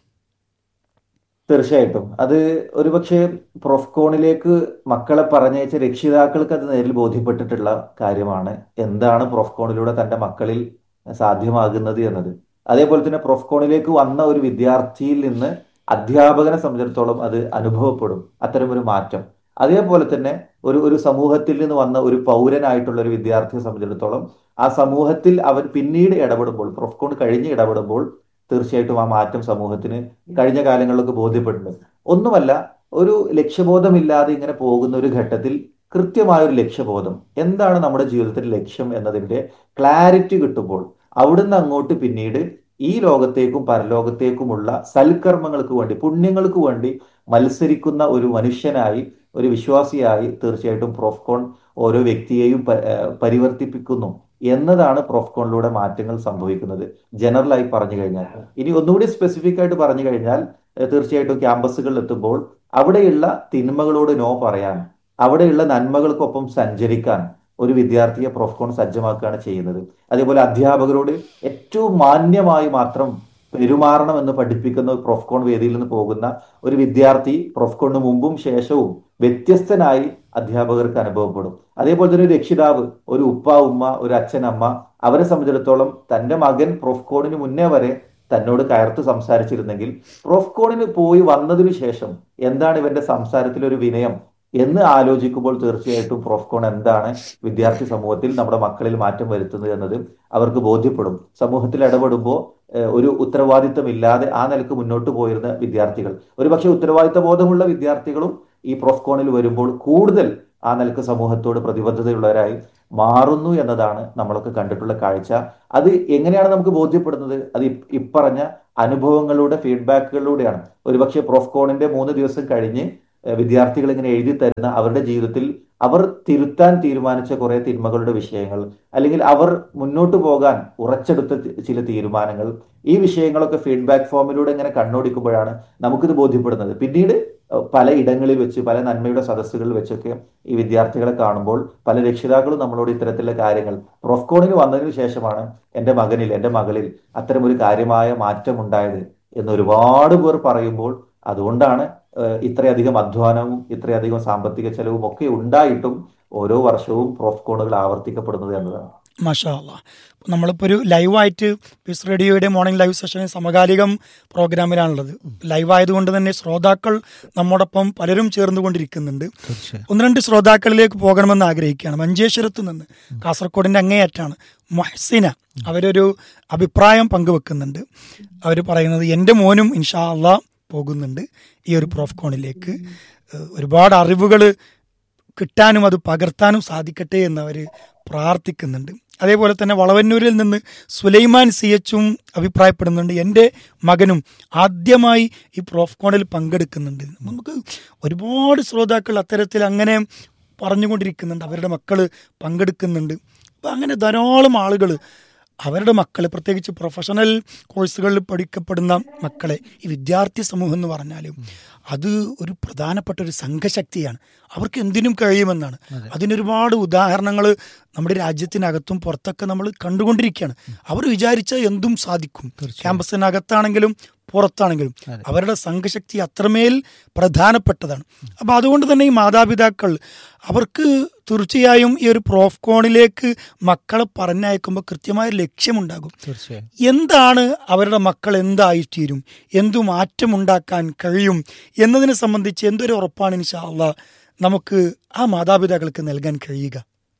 തീർച്ചയായിട്ടും അത് ഒരുപക്ഷെ പ്രൊഫ്കോണിലേക്ക് മക്കളെ പറഞ്ഞയച്ച രക്ഷിതാക്കൾക്ക് അത് നേരിൽ ബോധ്യപ്പെട്ടിട്ടുള്ള കാര്യമാണ് എന്താണ് പ്രൊഫ്കോണിലൂടെ തന്റെ മക്കളിൽ സാധ്യമാകുന്നത് എന്നത് അതേപോലെ തന്നെ പ്രൊഫ്കോണിലേക്ക് വന്ന ഒരു വിദ്യാർത്ഥിയിൽ നിന്ന് അധ്യാപകനെ സംബന്ധിച്ചിടത്തോളം അത് അനുഭവപ്പെടും അത്തരമൊരു മാറ്റം അതേപോലെ തന്നെ ഒരു ഒരു സമൂഹത്തിൽ നിന്ന് വന്ന ഒരു പൗരനായിട്ടുള്ള ഒരു വിദ്യാർത്ഥിയെ സംബന്ധിച്ചിടത്തോളം ആ സമൂഹത്തിൽ അവൻ പിന്നീട് ഇടപെടുമ്പോൾ പ്രൊഫ്കോൺ കഴിഞ്ഞ് ഇടപെടുമ്പോൾ തീർച്ചയായിട്ടും ആ മാറ്റം സമൂഹത്തിന് കഴിഞ്ഞ കാലങ്ങളിലൊക്കെ ബോധ്യപ്പെട്ടിട്ടുണ്ട് ഒന്നുമല്ല ഒരു ലക്ഷ്യബോധമില്ലാതെ ഇങ്ങനെ പോകുന്ന ഒരു ഘട്ടത്തിൽ കൃത്യമായ ഒരു ലക്ഷ്യബോധം എന്താണ് നമ്മുടെ ജീവിതത്തിൽ ലക്ഷ്യം എന്നതിന്റെ ക്ലാരിറ്റി കിട്ടുമ്പോൾ അവിടുന്ന് അങ്ങോട്ട് പിന്നീട് ഈ ലോകത്തേക്കും പരലോകത്തേക്കുമുള്ള സൽക്കർമ്മങ്ങൾക്ക് വേണ്ടി പുണ്യങ്ങൾക്ക് വേണ്ടി മത്സരിക്കുന്ന ഒരു മനുഷ്യനായി ഒരു വിശ്വാസിയായി തീർച്ചയായിട്ടും പ്രോഫ്കോൺ ഓരോ വ്യക്തിയെയും പ- ഏഹ് പരിവർത്തിപ്പിക്കുന്നു എന്നതാണ് പ്രോഫ്കോണിലൂടെ മാറ്റങ്ങൾ സംഭവിക്കുന്നത് ജനറലായി പറഞ്ഞു കഴിഞ്ഞാൽ ഇനി ഒന്നുകൂടി സ്പെസിഫിക് ആയിട്ട് പറഞ്ഞു കഴിഞ്ഞാൽ ഏഹ് തീർച്ചയായിട്ടും ക്യാമ്പസുകളിൽ എത്തുമ്പോൾ അവിടെയുള്ള തിന്മകളോട് നോ പറയാൻ അവിടെയുള്ള നന്മകൾക്കൊപ്പം സഞ്ചരിക്കാൻ ഒരു വിദ്യാർത്ഥിയെ പ്രൊഫ്കോൺ സജ്ജമാക്കുകയാണ് ചെയ്യുന്നത് അതേപോലെ അധ്യാപകരോട് ഏറ്റവും മാന്യമായി മാത്രം പെരുമാറണം എന്ന് പഠിപ്പിക്കുന്ന ഒരു പ്രൊഫ്കോൺ വേദിയിൽ നിന്ന് പോകുന്ന ഒരു വിദ്യാർത്ഥി പ്രൊഫ്കോണിന് മുമ്പും ശേഷവും വ്യത്യസ്തനായി അധ്യാപകർക്ക് അനുഭവപ്പെടും അതേപോലെ തന്നെ ഒരു രക്ഷിതാവ് ഒരു ഉപ്പ ഉമ്മ ഒരു അച്ഛൻ അമ്മ അവരെ സംബന്ധിച്ചിടത്തോളം തന്റെ മകൻ പ്രൊഫ്കോണിന് മുന്നേ വരെ തന്നോട് കയർത്ത് സംസാരിച്ചിരുന്നെങ്കിൽ പ്രൊഫ്കോണിന് പോയി വന്നതിനു ശേഷം എന്താണ് ഇവന്റെ സംസാരത്തിൽ ഒരു വിനയം എന്ന് ആലോചിക്കുമ്പോൾ തീർച്ചയായിട്ടും പ്രൊഫ്കോൺ എന്താണ് വിദ്യാർത്ഥി സമൂഹത്തിൽ നമ്മുടെ മക്കളിൽ മാറ്റം വരുത്തുന്നത് എന്നത് അവർക്ക് ബോധ്യപ്പെടും സമൂഹത്തിൽ ഇടപെടുമ്പോൾ ഏഹ്, ഒരു ഉത്തരവാദിത്തം ഇല്ലാതെ ആ നിലക്ക് മുന്നോട്ട് പോയിരുന്ന വിദ്യാർത്ഥികൾ ഒരുപക്ഷെ ഉത്തരവാദിത്ത ബോധമുള്ള വിദ്യാർത്ഥികളും ഈ പ്രൊഫ്കോണിൽ വരുമ്പോൾ കൂടുതൽ ആ നിലക്ക് സമൂഹത്തോട് പ്രതിബദ്ധതയുള്ളവരായി മാറുന്നു എന്നതാണ് നമ്മളൊക്കെ കണ്ടിട്ടുള്ള കാഴ്ച അത് എങ്ങനെയാണ് നമുക്ക് ബോധ്യപ്പെടുന്നത് അത് ഇ- ഇപ്പറഞ്ഞ അനുഭവങ്ങളുടെ ഫീഡ്ബാക്കുകളിലൂടെയാണ് ഒരുപക്ഷെ പ്രൊഫ്കോണിന്റെ മൂന്ന് ദിവസം കഴിഞ്ഞ് ഏഹ് വിദ്യാർത്ഥികൾ ഇങ്ങനെ എഴുതി തരുന്ന അവരുടെ ജീവിതത്തിൽ അവർ തിരുത്താൻ തീരുമാനിച്ച കുറെ തിന്മകളുടെ വിഷയങ്ങൾ അല്ലെങ്കിൽ അവർ മുന്നോട്ട് പോകാൻ ഉറച്ചെടുത്ത തി- ചില തീരുമാനങ്ങൾ ഈ വിഷയങ്ങളൊക്കെ ഫീഡ്ബാക്ക് ഫോമിലൂടെ ഇങ്ങനെ കണ്ണോടിക്കുമ്പോഴാണ് നമുക്കിത് ബോധ്യപ്പെടുന്നത് പിന്നീട് ഏഹ് പല ഇടങ്ങളിൽ വെച്ച് പല നന്മയുടെ സദസ്സുകളിൽ വെച്ചൊക്കെ ഈ വിദ്യാർത്ഥികളെ കാണുമ്പോൾ പല രക്ഷിതാക്കളും നമ്മളോട് ഇത്തരത്തിലുള്ള കാര്യങ്ങൾ പ്രൊഫ്കോണിന് വന്നതിന് ശേഷമാണ് എൻ്റെ മകനിൽ എൻ്റെ മകളിൽ അത്തരമൊരു കാര്യമായ മാറ്റം ഉണ്ടായത് എന്ന് ഒരുപാട് പേർ പറയുമ്പോൾ അതുകൊണ്ടാണ് ഏഹ് ഇത്രയധികം അധ്വാനവും ഇത്രയധികം സാമ്പത്തിക ചെലവും ഒക്കെ ഉണ്ടായിട്ടും ഓരോ വർഷവും പ്രോഫ്കോണുകൾ ആവർത്തിക്കപ്പെടുന്നത് എന്നതാണ് മാഷാ അല്ലാ നമ്മളിപ്പോൾ ഒരു ലൈവായിട്ട് പീസ് റേഡിയോയുടെ മോർണിംഗ് ലൈവ് സെഷനിൽ സമകാലികം പ്രോഗ്രാമിലാണുള്ളത് ലൈവ് ആയതുകൊണ്ട് തന്നെ ശ്രോതാക്കൾ നമ്മോടൊപ്പം പലരും ചേർന്നുകൊണ്ടിരിക്കുന്നുണ്ട് തീർച്ചയായും ഒന്ന് രണ്ട് ശ്രോതാക്കളിലേക്ക് പോകണമെന്ന് ആഗ്രഹിക്കുകയാണ് മഞ്ചേശ്വരത്ത് നിന്ന് കാസർഗോഡിന്റെ അങ്ങേയറ്റാണ് മൊഹസിന അവരൊരു അഭിപ്രായം പങ്കുവെക്കുന്നുണ്ട് അവർ പറയുന്നത് എൻ്റെ മോനും ഇൻഷാ അള്ളാ പോകുന്നുണ്ട് ഈ ഒരു പ്രോഫ്കോണിലേക്ക് ഏഹ് ഒരുപാട് അറിവുകൾ കിട്ടാനും അത് പകർത്താനും സാധിക്കട്ടെ എന്നവർ പ്രാർത്ഥിക്കുന്നുണ്ട് അതേപോലെ തന്നെ വളവന്നൂരിൽ നിന്ന് സുലൈമാൻ സി എച്ചും അഭിപ്രായപ്പെടുന്നുണ്ട് എൻ്റെ മകനും ആദ്യമായി ഈ പ്രോഫ്കോണിൽ പങ്കെടുക്കുന്നുണ്ട് നമുക്ക് ഒരുപാട് ശ്രോതാക്കൾ അത്തരത്തിൽ അങ്ങനെ പറഞ്ഞുകൊണ്ടിരിക്കുന്നുണ്ട് അവരുടെ മക്കൾ പങ്കെടുക്കുന്നുണ്ട് അപ്പം അങ്ങനെ ധാരാളം ആളുകൾ അവരുടെ മക്കളെ പ്രത്യേകിച്ച് പ്രൊഫഷണൽ കോഴ്സുകളിൽ പഠിക്കപ്പെടുന്ന മക്കളെ ഈ വിദ്യാർത്ഥി സമൂഹം എന്ന് പറഞ്ഞാൽ അത് ഒരു പ്രധാനപ്പെട്ട ഒരു സംഘശക്തിയാണ് അവർക്ക് എന്തിനും കഴിയുമെന്നാണ് അതിനൊരുപാട് ഉദാഹരണങ്ങൾ നമ്മുടെ രാജ്യത്തിനകത്തും പുറത്തൊക്കെ നമ്മൾ കണ്ടുകൊണ്ടിരിക്കുകയാണ് അവർ വിചാരിച്ചാൽ എന്തും സാധിക്കും ക്യാമ്പസിനകത്താണെങ്കിലും പുറത്താണെങ്കിലും അതെ. അവരുടെ സംഘശക്തി അത്രമേൽ പ്രധാനപ്പെട്ടതാണ് അപ്പം അതുകൊണ്ട് തന്നെ ഈ മാതാപിതാക്കൾ അവർക്ക് തീർച്ചയായും ഈ ഒരു പ്രോഫ്കോണിലേക്ക് മക്കളെ പറഞ്ഞയക്കുമ്പോൾ കൃത്യമായ ലക്ഷ്യമുണ്ടാകും തീർച്ചയായും എന്താണ് അവരുടെ മക്കൾ എന്തായിത്തീരും എന്തു മാറ്റമുണ്ടാക്കാൻ കഴിയും എന്നതിനെ സംബന്ധിച്ച് എന്തൊരു ഉറപ്പാണ് ഇൻഷാ അള്ളാ നമുക്ക് ആ മാതാപിതാക്കൾക്ക് നൽകാൻ കഴിയുക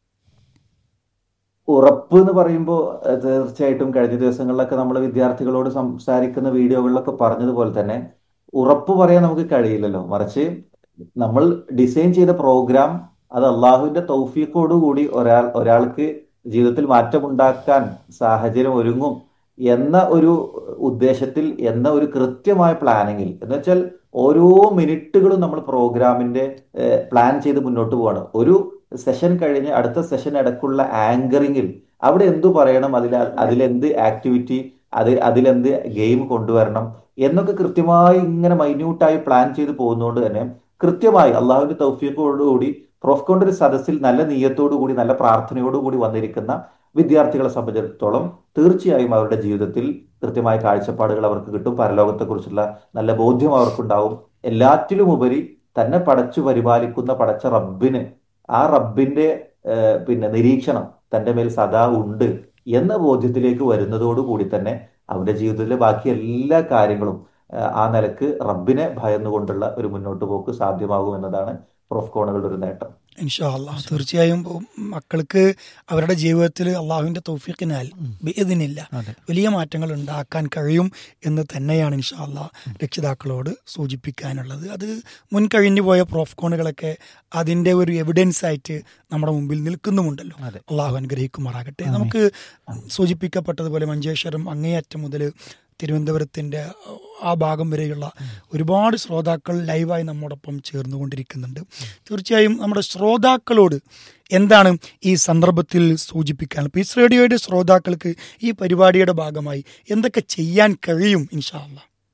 ഉറപ്പ് എന്ന് പറയുമ്പോൾ ഏഹ്, തീർച്ചയായിട്ടും കഴിഞ്ഞ ദിവസങ്ങളിലൊക്കെ നമ്മൾ വിദ്യാർത്ഥികളോട് സംസാരിക്കുന്ന വീഡിയോകളിലൊക്കെ പറഞ്ഞതുപോലെ തന്നെ ഉറപ്പ് പറയാൻ നമുക്ക് കഴിയില്ലല്ലോ മറിച്ച് നമ്മൾ ഡിസൈൻ ചെയ്ത പ്രോഗ്രാം അത് അള്ളാഹുവിന്റെ തൗഫീഖോടുകൂടി ഒരാൾ ഒരാൾക്ക് ജീവിതത്തിൽ മാറ്റമുണ്ടാക്കാൻ സാഹചര്യം ഒരുങ്ങും എന്ന ഒരു ഉദ്ദേശത്തിൽ എന്ന ഒരു കൃത്യമായ പ്ലാനിങ്ങിൽ എന്ന് വെച്ചാൽ ഓരോ മിനിറ്റുകളും നമ്മൾ പ്രോഗ്രാമിന്റെ പ്ലാൻ ചെയ്ത് മുന്നോട്ട് പോവാണ് ഒരു സെഷൻ കഴിഞ്ഞ് അടുത്ത സെഷൻ ഇടക്കുള്ള ആങ്കറിങ്ങിൽ അവിടെ എന്തു പറയണം അതിൽ അതിലെന്ത് ആക്ടിവിറ്റി അത് അതിലെന്ത് ഗെയിം കൊണ്ടുവരണം എന്നൊക്കെ കൃത്യമായി ഇങ്ങനെ മൈന്യൂട്ടായി പ്ലാൻ ചെയ്ത് പോകുന്നതുകൊണ്ട് തന്നെ കൃത്യമായി അള്ളാഹുവിന്റെ തൗഫീഖോടുകൂടി പ്രൊഫ്കോണ്ട് ഒരു സദസ്സിൽ നല്ല നീയത്തോടു കൂടി നല്ല പ്രാർത്ഥനയോടുകൂടി വന്നിരിക്കുന്ന വിദ്യാർത്ഥികളെ സംബന്ധിച്ചിടത്തോളം തീർച്ചയായും അവരുടെ ജീവിതത്തിൽ കൃത്യമായ കാഴ്ചപ്പാടുകൾ അവർക്ക് കിട്ടും പരലോകത്തെക്കുറിച്ചുള്ള നല്ല ബോധ്യം അവർക്കുണ്ടാവും എല്ലാറ്റിലും ഉപരി തന്നെ പടച്ചു പരിപാലിക്കുന്ന പടച്ച റബ്ബിന് ആ റബ്ബിന്റെ പിന്നെ നിരീക്ഷണം തന്റെ മേൽ സദാ ഉണ്ട് എന്ന ബോധ്യത്തിലേക്ക് വരുന്നതോടുകൂടി തന്നെ അവരുടെ ജീവിതത്തിലെ ബാക്കി എല്ലാ കാര്യങ്ങളും ആ നിലക്ക് റബ്ബിനെ ഭയന്നുകൊണ്ടുള്ള ഒരു മുന്നോട്ട് പോക്ക് സാധ്യമാകും എന്നതാണ് പ്രൊഫ്കോണുകളുടെ ഒരു നേട്ടം ഇൻഷാ അള്ളാഹ് തീർച്ചയായും മക്കൾക്ക് അവരുടെ ജീവിതത്തിൽ അള്ളാഹുവിന്റെ തൗഫീഖിനാൽ ഇതിനില്ല വലിയ മാറ്റങ്ങൾ ഉണ്ടാക്കാൻ കഴിയും എന്ന് തന്നെയാണ് ഇൻഷാ അള്ളാഹ് രക്ഷിതാക്കളോട് സൂചിപ്പിക്കാനുള്ളത് അത് മുൻകഴിഞ്ഞു പോയ പ്രോഫ്കോണുകളൊക്കെ അതിന്റെ ഒരു എവിഡൻസ് ആയിട്ട് നമ്മുടെ മുമ്പിൽ നിൽക്കുന്നുമുണ്ടല്ലോ അള്ളാഹു അനുഗ്രഹിക്കുമാറാകട്ടെ നമുക്ക് സൂചിപ്പിക്കപ്പെട്ടതുപോലെ മഞ്ചേശ്വരം അങ്ങേയറ്റം മുതൽ തിരുവനന്തപുരത്തിൻ്റെ ആ ഭാഗം വരെയുള്ള ഒരുപാട് ശ്രോതാക്കൾ ലൈവായി നമ്മോടൊപ്പം ചേർന്നുകൊണ്ടിരിക്കുന്നുണ്ട് തീർച്ചയായും നമ്മുടെ ശ്രോതാക്കളോട് എന്താണ് ഈ സന്ദർഭത്തിൽ സൂചിപ്പിക്കാൻ പീസ് റേഡിയോയുടെ ശ്രോതാക്കൾക്ക് ഈ പരിപാടിയുടെ ഭാഗമായി എന്തൊക്കെ ചെയ്യാൻ കഴിയും ഇൻഷാല്ല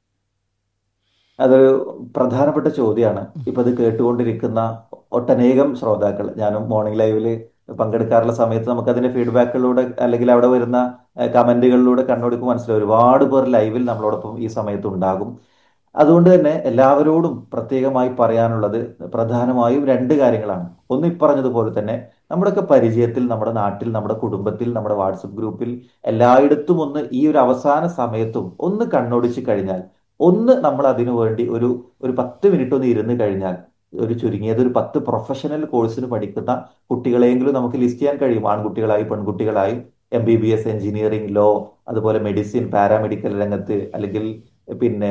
അതൊരു പ്രധാനപ്പെട്ട ചോദ്യമാണ് ഇപ്പൊ ഇത് കേട്ടുകൊണ്ടിരിക്കുന്ന ഒട്ടനേകം ശ്രോതാക്കൾ ഞാനും മോർണിംഗ് ലൈവില് പങ്കെടുക്കാറുള്ള സമയത്ത് നമുക്ക് അതിന്റെ ഫീഡ്ബാക്കുകളിലൂടെ അല്ലെങ്കിൽ അവിടെ വരുന്ന കമന്റുകളിലൂടെ കണ്ണോടിക്ക് മനസ്സിലാവും ഒരുപാട് പേർ ലൈവിൽ നമ്മളോടൊപ്പം ഈ സമയത്ത് ഉണ്ടാകും അതുകൊണ്ട് തന്നെ എല്ലാവരോടും പ്രത്യേകമായി പറയാനുള്ളത് പ്രധാനമായും രണ്ട് കാര്യങ്ങളാണ് ഒന്ന് ഇപ്പറഞ്ഞതുപോലെ തന്നെ നമ്മുടെയൊക്കെ പരിചയത്തിൽ നമ്മുടെ നാട്ടിൽ നമ്മുടെ കുടുംബത്തിൽ നമ്മുടെ വാട്സപ്പ് ഗ്രൂപ്പിൽ എല്ലായിടത്തും ഒന്ന് ഈ ഒരു അവസാന സമയത്തും ഒന്ന് കണ്ണോടിച്ച് കഴിഞ്ഞാൽ ഒന്ന് നമ്മൾ അതിനു വേണ്ടി ഒരു ഒരു പത്ത് മിനിറ്റ് ഒന്ന് ഇരുന്ന് കഴിഞ്ഞാൽ ഒരു ചുരുങ്ങിയത് ഒരു പത്ത് പ്രൊഫഷണൽ കോഴ്സിന് പഠിക്കുന്ന കുട്ടികളെങ്കിലും നമുക്ക് ലിസ്റ്റ് ചെയ്യാൻ കഴിയും ആൺകുട്ടികളായി പെൺകുട്ടികളായി M B B S engineering law അതുപോലെ മെഡിസിൻ പാരാമെഡിക്കൽ രംഗത്ത് അല്ലെങ്കിൽ പിന്നെ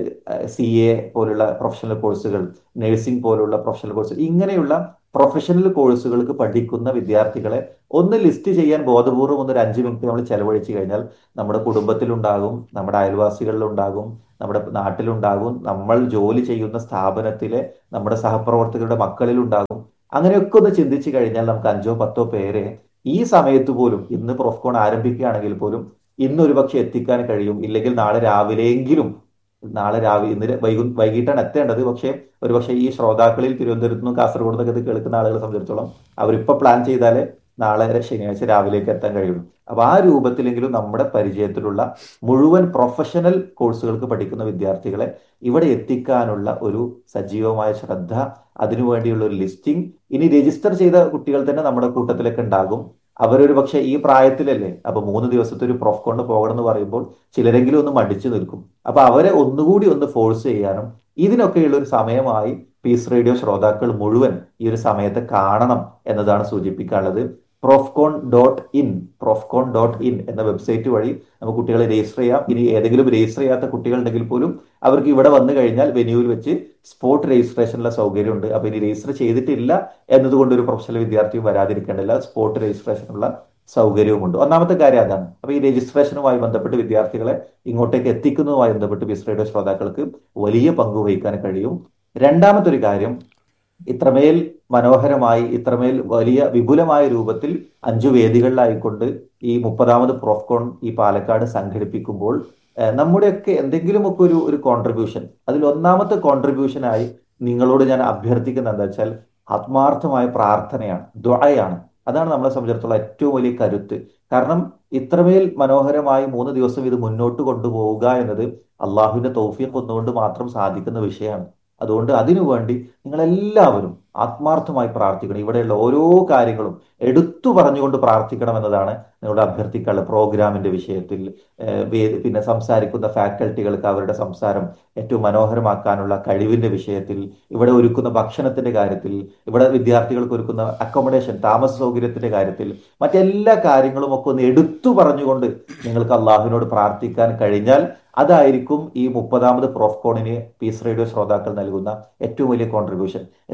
സി എ പോലുള്ള പ്രൊഫഷണൽ കോഴ്സുകൾ നഴ്സിംഗ് പോലുള്ള പ്രൊഫഷണൽ കോഴ്സുകൾ ഇങ്ങനെയുള്ള പ്രൊഫഷണൽ കോഴ്സുകൾക്ക് പഠിക്കുന്ന വിദ്യാർത്ഥികളെ ഒന്ന് ലിസ്റ്റ് ചെയ്യാൻ ബോധപൂർവം ഒന്ന് ഒരു അഞ്ച് മിനിറ്റ് നമ്മൾ ചെലവഴിച്ചു കഴിഞ്ഞാൽ നമ്മുടെ കുടുംബത്തിലുണ്ടാകും നമ്മുടെ അയൽവാസികളിലുണ്ടാകും നമ്മുടെ നാട്ടിലുണ്ടാകും നമ്മൾ ജോലി ചെയ്യുന്ന സ്ഥാപനത്തിലെ നമ്മുടെ സഹപ്രവർത്തകരുടെ മക്കളിലുണ്ടാകും അങ്ങനെയൊക്കെ ഒന്ന് ചിന്തിച്ചു കഴിഞ്ഞാൽ നമുക്ക് അഞ്ചോ പത്തോ പേരെ ഈ സമയത്ത് പോലും ഇന്ന് പ്രൊഫ്കോൺ ആരംഭിക്കുകയാണെങ്കിൽ പോലും ഇന്ന് ഒരു പക്ഷെ എത്തിക്കാൻ കഴിയും ഇല്ലെങ്കിൽ നാളെ രാവിലെയെങ്കിലും നാളെ രാവിലെ ഇന്ന് വൈകു വൈകിട്ടാണ് എത്തേണ്ടത് പക്ഷേ ഒരുപക്ഷെ ഈ ശ്രോതാക്കളിൽ തിരുവനന്തപുരത്ത് നിന്നും കാസർഗോഡ് നിന്നൊക്കെ ഇത് കേൾക്കുന്ന ആളുകളെ സംബന്ധിച്ചിടത്തോളം അവരിപ്പോൾ പ്ലാൻ ചെയ്താലേ നാളെ ശനിയാഴ്ച രാവിലേക്ക് എത്താൻ കഴിയുള്ളൂ അപ്പൊ ആ രൂപത്തിലെങ്കിലും നമ്മുടെ പരിചയത്തിലുള്ള മുഴുവൻ പ്രൊഫഷണൽ കോഴ്സുകൾക്ക് പഠിക്കുന്ന വിദ്യാർത്ഥികളെ ഇവിടെ എത്തിക്കാനുള്ള ഒരു സജീവമായ ശ്രദ്ധ അതിനുവേണ്ടിയുള്ള ഒരു ലിസ്റ്റിംഗ് ഇനി രജിസ്റ്റർ ചെയ്ത കുട്ടികൾ തന്നെ നമ്മുടെ കൂട്ടത്തിലൊക്കെ ഉണ്ടാകും അവരൊരു പക്ഷെ ഈ പ്രായത്തിലല്ലേ അപ്പൊ മൂന്ന് ദിവസത്തെ ഒരു പ്രൊഫ് കൊണ്ട് പോകണം എന്ന് പറയുമ്പോൾ ചിലരെങ്കിലും ഒന്ന് മടിച്ചു നിൽക്കും അപ്പൊ അവരെ ഒന്നുകൂടി ഒന്ന് ഫോഴ്സ് ചെയ്യാനും ഇതിനൊക്കെയുള്ള ഒരു സമയമായി പീസ് റേഡിയോ ശ്രോതാക്കൾ മുഴുവൻ ഈ ഒരു സമയത്ത് കാണണം എന്നതാണ് സൂചിപ്പിക്കാനുള്ളത് Profcon dot in Profcon dot in എന്ന വെബ്സൈറ്റ് വഴി നമുക്ക് കുട്ടികളെ രജിസ്റ്റർ ചെയ്യാം ഇനി ഏതെങ്കിലും രജിസ്റ്റർ ചെയ്യാത്ത കുട്ടികളുണ്ടെങ്കിൽ പോലും അവർക്ക് ഇവിടെ വന്നു കഴിഞ്ഞാൽ വെന്യൂവിൽ വെച്ച് സ്പോട്ട് രജിസ്ട്രേഷനുള്ള സൗകര്യമുണ്ട് അപ്പൊ ഇനി രജിസ്റ്റർ ചെയ്തിട്ടില്ല എന്നതുകൊണ്ട് ഒരു പ്രൊഫഷണൽ വിദ്യാർത്ഥിയും വരാതിരിക്കേണ്ടല്ല സ്പോട്ട് രജിസ്ട്രേഷനുള്ള സൗകര്യവുമുണ്ട് ഒന്നാമത്തെ കാര്യം അതാണ് അപ്പൊ ഈ രജിസ്ട്രേഷനുമായി ബന്ധപ്പെട്ട് വിദ്യാർത്ഥികളെ ഇങ്ങോട്ടേക്ക് എത്തിക്കുന്നതുമായി ബന്ധപ്പെട്ട് ബിസ്റേഡിയോ ശ്രോതാക്കൾക്ക് വലിയ പങ്ക് വഹിക്കാൻ കഴിയും രണ്ടാമത്തെ ഒരു കാര്യം ഇത്രമേൽ മനോഹരമായി ഇത്രമേൽ വലിയ വിപുലമായ രൂപത്തിൽ അഞ്ചു വേദികളിലായിക്കൊണ്ട് ഈ മുപ്പതാമത് പ്രൊഫ്കോൺ ഈ പാലക്കാട് സംഘടിപ്പിക്കുമ്പോൾ നമ്മുടെയൊക്കെ എന്തെങ്കിലുമൊക്കെ ഒരു ഒരു കോൺട്രിബ്യൂഷൻ അതിൽ ഒന്നാമത്തെ കോൺട്രിബ്യൂഷനായി നിങ്ങളോട് ഞാൻ അഭ്യർത്ഥിക്കുന്നത് എന്താ വെച്ചാൽ ആത്മാർത്ഥമായ പ്രാർത്ഥനയാണ് ദ്വയാണ് അതാണ് നമ്മളെ സംബന്ധിച്ചിടത്തോളം ഏറ്റവും വലിയ കരുത്ത് കാരണം ഇത്രമേൽ മനോഹരമായി മൂന്ന് ദിവസം ഇത് മുന്നോട്ട് കൊണ്ടുപോവുക എന്നത് അള്ളാഹുവിന്റെ തൗഫീഖ് ഒന്നുകൊണ്ട് മാത്രം സാധിക്കുന്ന വിഷയമാണ് അതുകൊണ്ട് അതിനുവേണ്ടി നിങ്ങളെല്ലാവരും ആത്മാർത്ഥമായി പ്രാർത്ഥിക്കണം ഇവിടെയുള്ള ഓരോ കാര്യങ്ങളും എടുത്തു പറഞ്ഞുകൊണ്ട് പ്രാർത്ഥിക്കണം എന്നതാണ് നിങ്ങളോട് അഭ്യർത്ഥിക്കാനുള്ള പ്രോഗ്രാമിന്റെ വിഷയത്തിൽ പിന്നെ സംസാരിക്കുന്ന ഫാക്കൽറ്റികൾക്ക് അവരുടെ സംസാരം ഏറ്റവും മനോഹരമാക്കാനുള്ള കഴിവിന്റെ വിഷയത്തിൽ ഇവിടെ ഒരുക്കുന്ന ഭക്ഷണത്തിന്റെ കാര്യത്തിൽ ഇവിടെ വിദ്യാർത്ഥികൾക്ക് ഒരുക്കുന്ന അക്കോമഡേഷൻ താമസ സൗകര്യത്തിന്റെ കാര്യത്തിൽ മറ്റെല്ലാ കാര്യങ്ങളും ഒക്കെ ഒന്ന് എടുത്തു പറഞ്ഞുകൊണ്ട് നിങ്ങൾക്ക് അള്ളാഹുവിനോട് പ്രാർത്ഥിക്കാൻ കഴിഞ്ഞാൽ അതായിരിക്കും ഈ മുപ്പതാമത് പ്രോഫ്കോണിന് പീസ് റേഡിയോ ശ്രോതാക്കൾ നൽകുന്ന ഏറ്റവും വലിയ കോൺട്രിബ്യൂഷൻ രണ്ടാമത്തെ ഒരു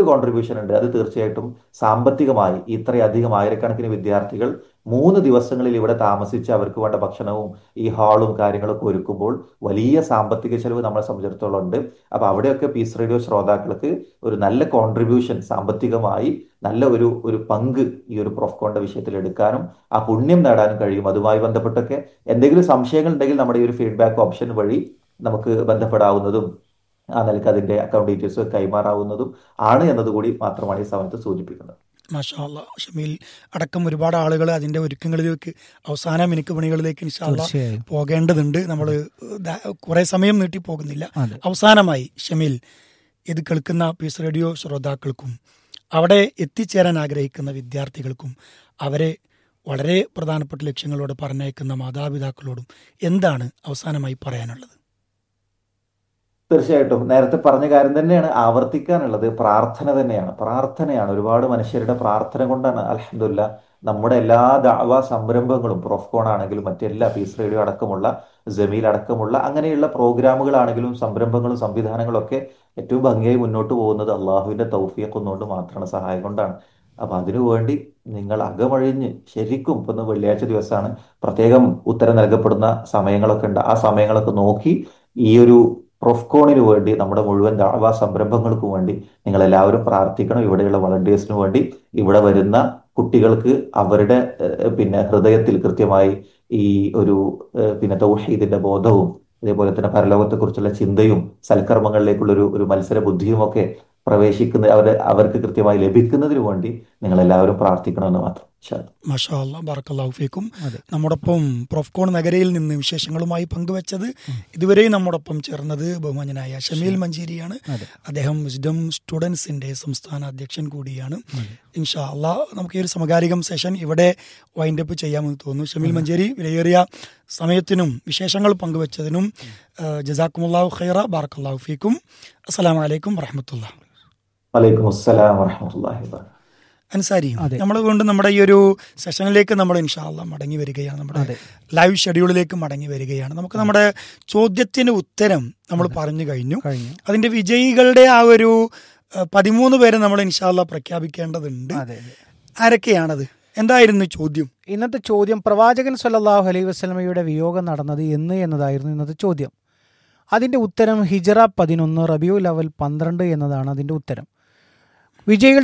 കോൺട്രിബ്യൂഷൻ ഉണ്ട് അത് തീർച്ചയായിട്ടും സാമ്പത്തികമായി ഇത്രയധികം ആയിരക്കണക്കിന് വിദ്യാർത്ഥികൾ മൂന്ന് ദിവസങ്ങളിൽ ഇവിടെ താമസിച്ച് അവർക്ക് വേണ്ട ഭക്ഷണവും ഈ ഹാളും കാര്യങ്ങളൊക്കെ ഒരുക്കുമ്പോൾ വലിയ സാമ്പത്തിക ചെലവ് നമ്മളെ സംബന്ധിച്ചിടത്തോളം ഉണ്ട് അപ്പൊ അവിടെയൊക്കെ പീസ് റേഡിയോ ശ്രോതാക്കൾക്ക് ഒരു നല്ല കോൺട്രിബ്യൂഷൻ സാമ്പത്തികമായി നല്ല ഒരു ഒരു പങ്ക് ഈ ഒരു പ്രൊഫ്കോണിന്റെ വിഷയത്തിൽ എടുക്കാനും ആ പുണ്യം നേടാനും കഴിയും അതുമായി ബന്ധപ്പെട്ടൊക്കെ എന്തെങ്കിലും സംശയങ്ങൾ ഉണ്ടെങ്കിൽ നമ്മുടെ ഈ ഒരു ഫീഡ്ബാക്ക് ഓപ്ഷൻ വഴി നമുക്ക് ബന്ധപ്പെടാവുന്നതും ആ നിലക്ക് അതിന്റെ അക്കൗണ്ട് ഡീറ്റെയിൽസ് കൈമാറാവുന്നതും ആണ് എന്നതുകൂടി മാത്രമാണ് ഈ സമയത്ത് സൂചിപ്പിക്കുന്നത് മാഷാല്ല ഷമീൽ അടക്കം ഒരുപാട് ആളുകൾ അതിന്റെ ഒരുക്കങ്ങളിലേക്ക് അവസാന മിനുക്ക് പണികളിലേക്ക് ഇൻഷാല്ല തീർച്ചയായും പോകേണ്ടതുണ്ട് നമ്മൾ കുറെ സമയം നീട്ടി പോകുന്നില്ല അതെ അവസാനമായി ഷമീൽ ഇത് കേൾക്കുന്ന പീസ് റേഡിയോ ശ്രോതാക്കൾക്കും അവിടെ എത്തിച്ചേരാൻ ആഗ്രഹിക്കുന്ന വിദ്യാർത്ഥികൾക്കും അവരെ വളരെ പ്രധാനപ്പെട്ട ലക്ഷ്യങ്ങളോട് പറഞ്ഞയക്കുന്ന മാതാപിതാക്കളോടും എന്താണ് അവസാനമായി പറയാനുള്ളത് തീർച്ചയായിട്ടും നേരത്തെ പറഞ്ഞ കാര്യം തന്നെയാണ് ആവർത്തിക്കാനുള്ളത് പ്രാർത്ഥന തന്നെയാണ് പ്രാർത്ഥനയാണ് ഒരുപാട് മനുഷ്യരുടെ പ്രാർത്ഥന കൊണ്ടാണ് അലഹമില്ല നമ്മുടെ എല്ലാ ദാവ സംരംഭങ്ങളും പ്രൊഫ്കോൺ ആണെങ്കിലും മറ്റെല്ലാ പീസ് റേഡിയോ അടക്കമുള്ള ജമീൽ അടക്കമുള്ള അങ്ങനെയുള്ള പ്രോഗ്രാമുകളാണെങ്കിലും സംരംഭങ്ങളും സംവിധാനങ്ങളും ഒക്കെ ഏറ്റവും ഭംഗിയായി മുന്നോട്ട് പോകുന്നത് അള്ളാഹുവിന്റെ തൗഫിയൊക്കെ ഒന്നുകൊണ്ട് മാത്രമാണ് സഹായം കൊണ്ടാണ് അപ്പൊ അതിനുവേണ്ടി നിങ്ങൾ അകമഴിഞ്ഞ് ശരിക്കും ഇപ്പൊ ഇന്ന് വെള്ളിയാഴ്ച ദിവസമാണ് പ്രത്യേകം ഉത്തരം നൽകപ്പെടുന്ന സമയങ്ങളൊക്കെ ഉണ്ട് ആ സമയങ്ങളൊക്കെ നോക്കി ഈ ഒരു പ്രൊഫ്കോണിന് വേണ്ടി നമ്മുടെ മുഴുവൻ ദാവാ സംരംഭങ്ങൾക്കും വേണ്ടി നിങ്ങൾ എല്ലാവരും പ്രാർത്ഥിക്കണം ഇവിടെയുള്ള വളണ്ടിയേഴ്സിന് വേണ്ടി ഇവിടെ വരുന്ന കുട്ടികൾക്ക് അവരുടെ ഏഹ്, പിന്നെ ഹൃദയത്തിൽ കൃത്യമായി ഈ ഒരു ഏഹ്, പിന്നെ തൗഹീദിന്റെ ബോധവും അതേപോലെ തന്നെ പരലോകത്തെക്കുറിച്ചുള്ള ചിന്തയും സൽക്കർമ്മങ്ങളിലേക്കുള്ള ഒരു ഒരു മത്സര ബുദ്ധിയും ഒക്കെ പ്രവേശിക്കുന്ന അവരെ അവർക്ക് കൃത്യമായി ലഭിക്കുന്നതിന് വേണ്ടി നിങ്ങൾ എല്ലാവരും പ്രാർത്ഥിക്കണമെന്ന് മാത്രം ഇൻഷാ അല്ലാ. മാഷാ അല്ലാ ബാറക്കല്ലാഹു ഫീക്കും അതെ നമ്മോടൊപ്പം പ്രൊഫ്കോൺ നഗരയിൽ നിന്ന് വിശേഷങ്ങളുമായി പങ്കുവച്ചത് ഇതുവരെയും നമ്മോടൊപ്പം ചേർന്നത് ബഹുമാനനായ ഷമീൽ മഞ്ചേരിയാണ് അതെ അദ്ദേഹം വിസ്ഡം സ്റ്റുഡൻസിന്റെ സംസ്ഥാന അധ്യക്ഷൻ കൂടിയാണ് അതെ. ഇൻഷാ അല്ലാ നമുക്ക് ഈ ഒരു സമകാലികം സെഷൻ ഇവിടെ വൈൻഡപ്പ് ചെയ്യാമെന്ന് തോന്നുന്നു ഷമീൽ മഞ്ചേരി വിലയേറിയ സമയത്തിനും വിശേഷങ്ങൾ പങ്കുവച്ചതിനും ജസാക്കുമുല്ലാഹു ഖൈറ ബാറക്കല്ലാഹു ഫീക്കും അസ്സലാമു അലൈക്കും വറഹമത്തുള്ള വലൈക്കും അസ്സലാം വറഹമത്തുള്ളാഹി വബറകാതുഹു അൻസാരി അതെ. നമ്മൾ വീണ്ടും നമ്മുടെ ഈ ഒരു സെഷനിലേക്ക് നമ്മൾ ഇൻഷാല്ല മടങ്ങി വരികയാണ് നമ്മുടെ അതെ ലൈവ് ഷെഡ്യൂളിലേക്ക് മടങ്ങി വരികയാണ് നമുക്ക് നമ്മുടെ ചോദ്യത്തിന് ഉത്തരം നമ്മൾ പറഞ്ഞു കഴിഞ്ഞു കഴിഞ്ഞു അതിന്റെ വിജയികളുടെ ആ ഒരു ഏഹ്, പതിമൂന്ന് പേരെ നമ്മൾ ഇൻഷാല്ല പ്രഖ്യാപിക്കേണ്ടതുണ്ട് അതെ അതെ ആരൊക്കെയാണത് എന്തായിരുന്നു ചോദ്യം ഇന്നത്തെ ചോദ്യം പ്രവാചകൻ സല്ലല്ലാഹു അലൈഹി വസല്ലമയുടെ വിയോഗം നടന്നത് എന്ന് എന്നതായിരുന്നു ഇന്നത്തെ ചോദ്യം അതിന്റെ ഉത്തരം ഹിജറ പതിനൊന്ന് റബിയുൽ അവൽ പന്ത്രണ്ട് എന്നതാണ് അതിന്റെ ഉത്തരം വിജയികളുടെ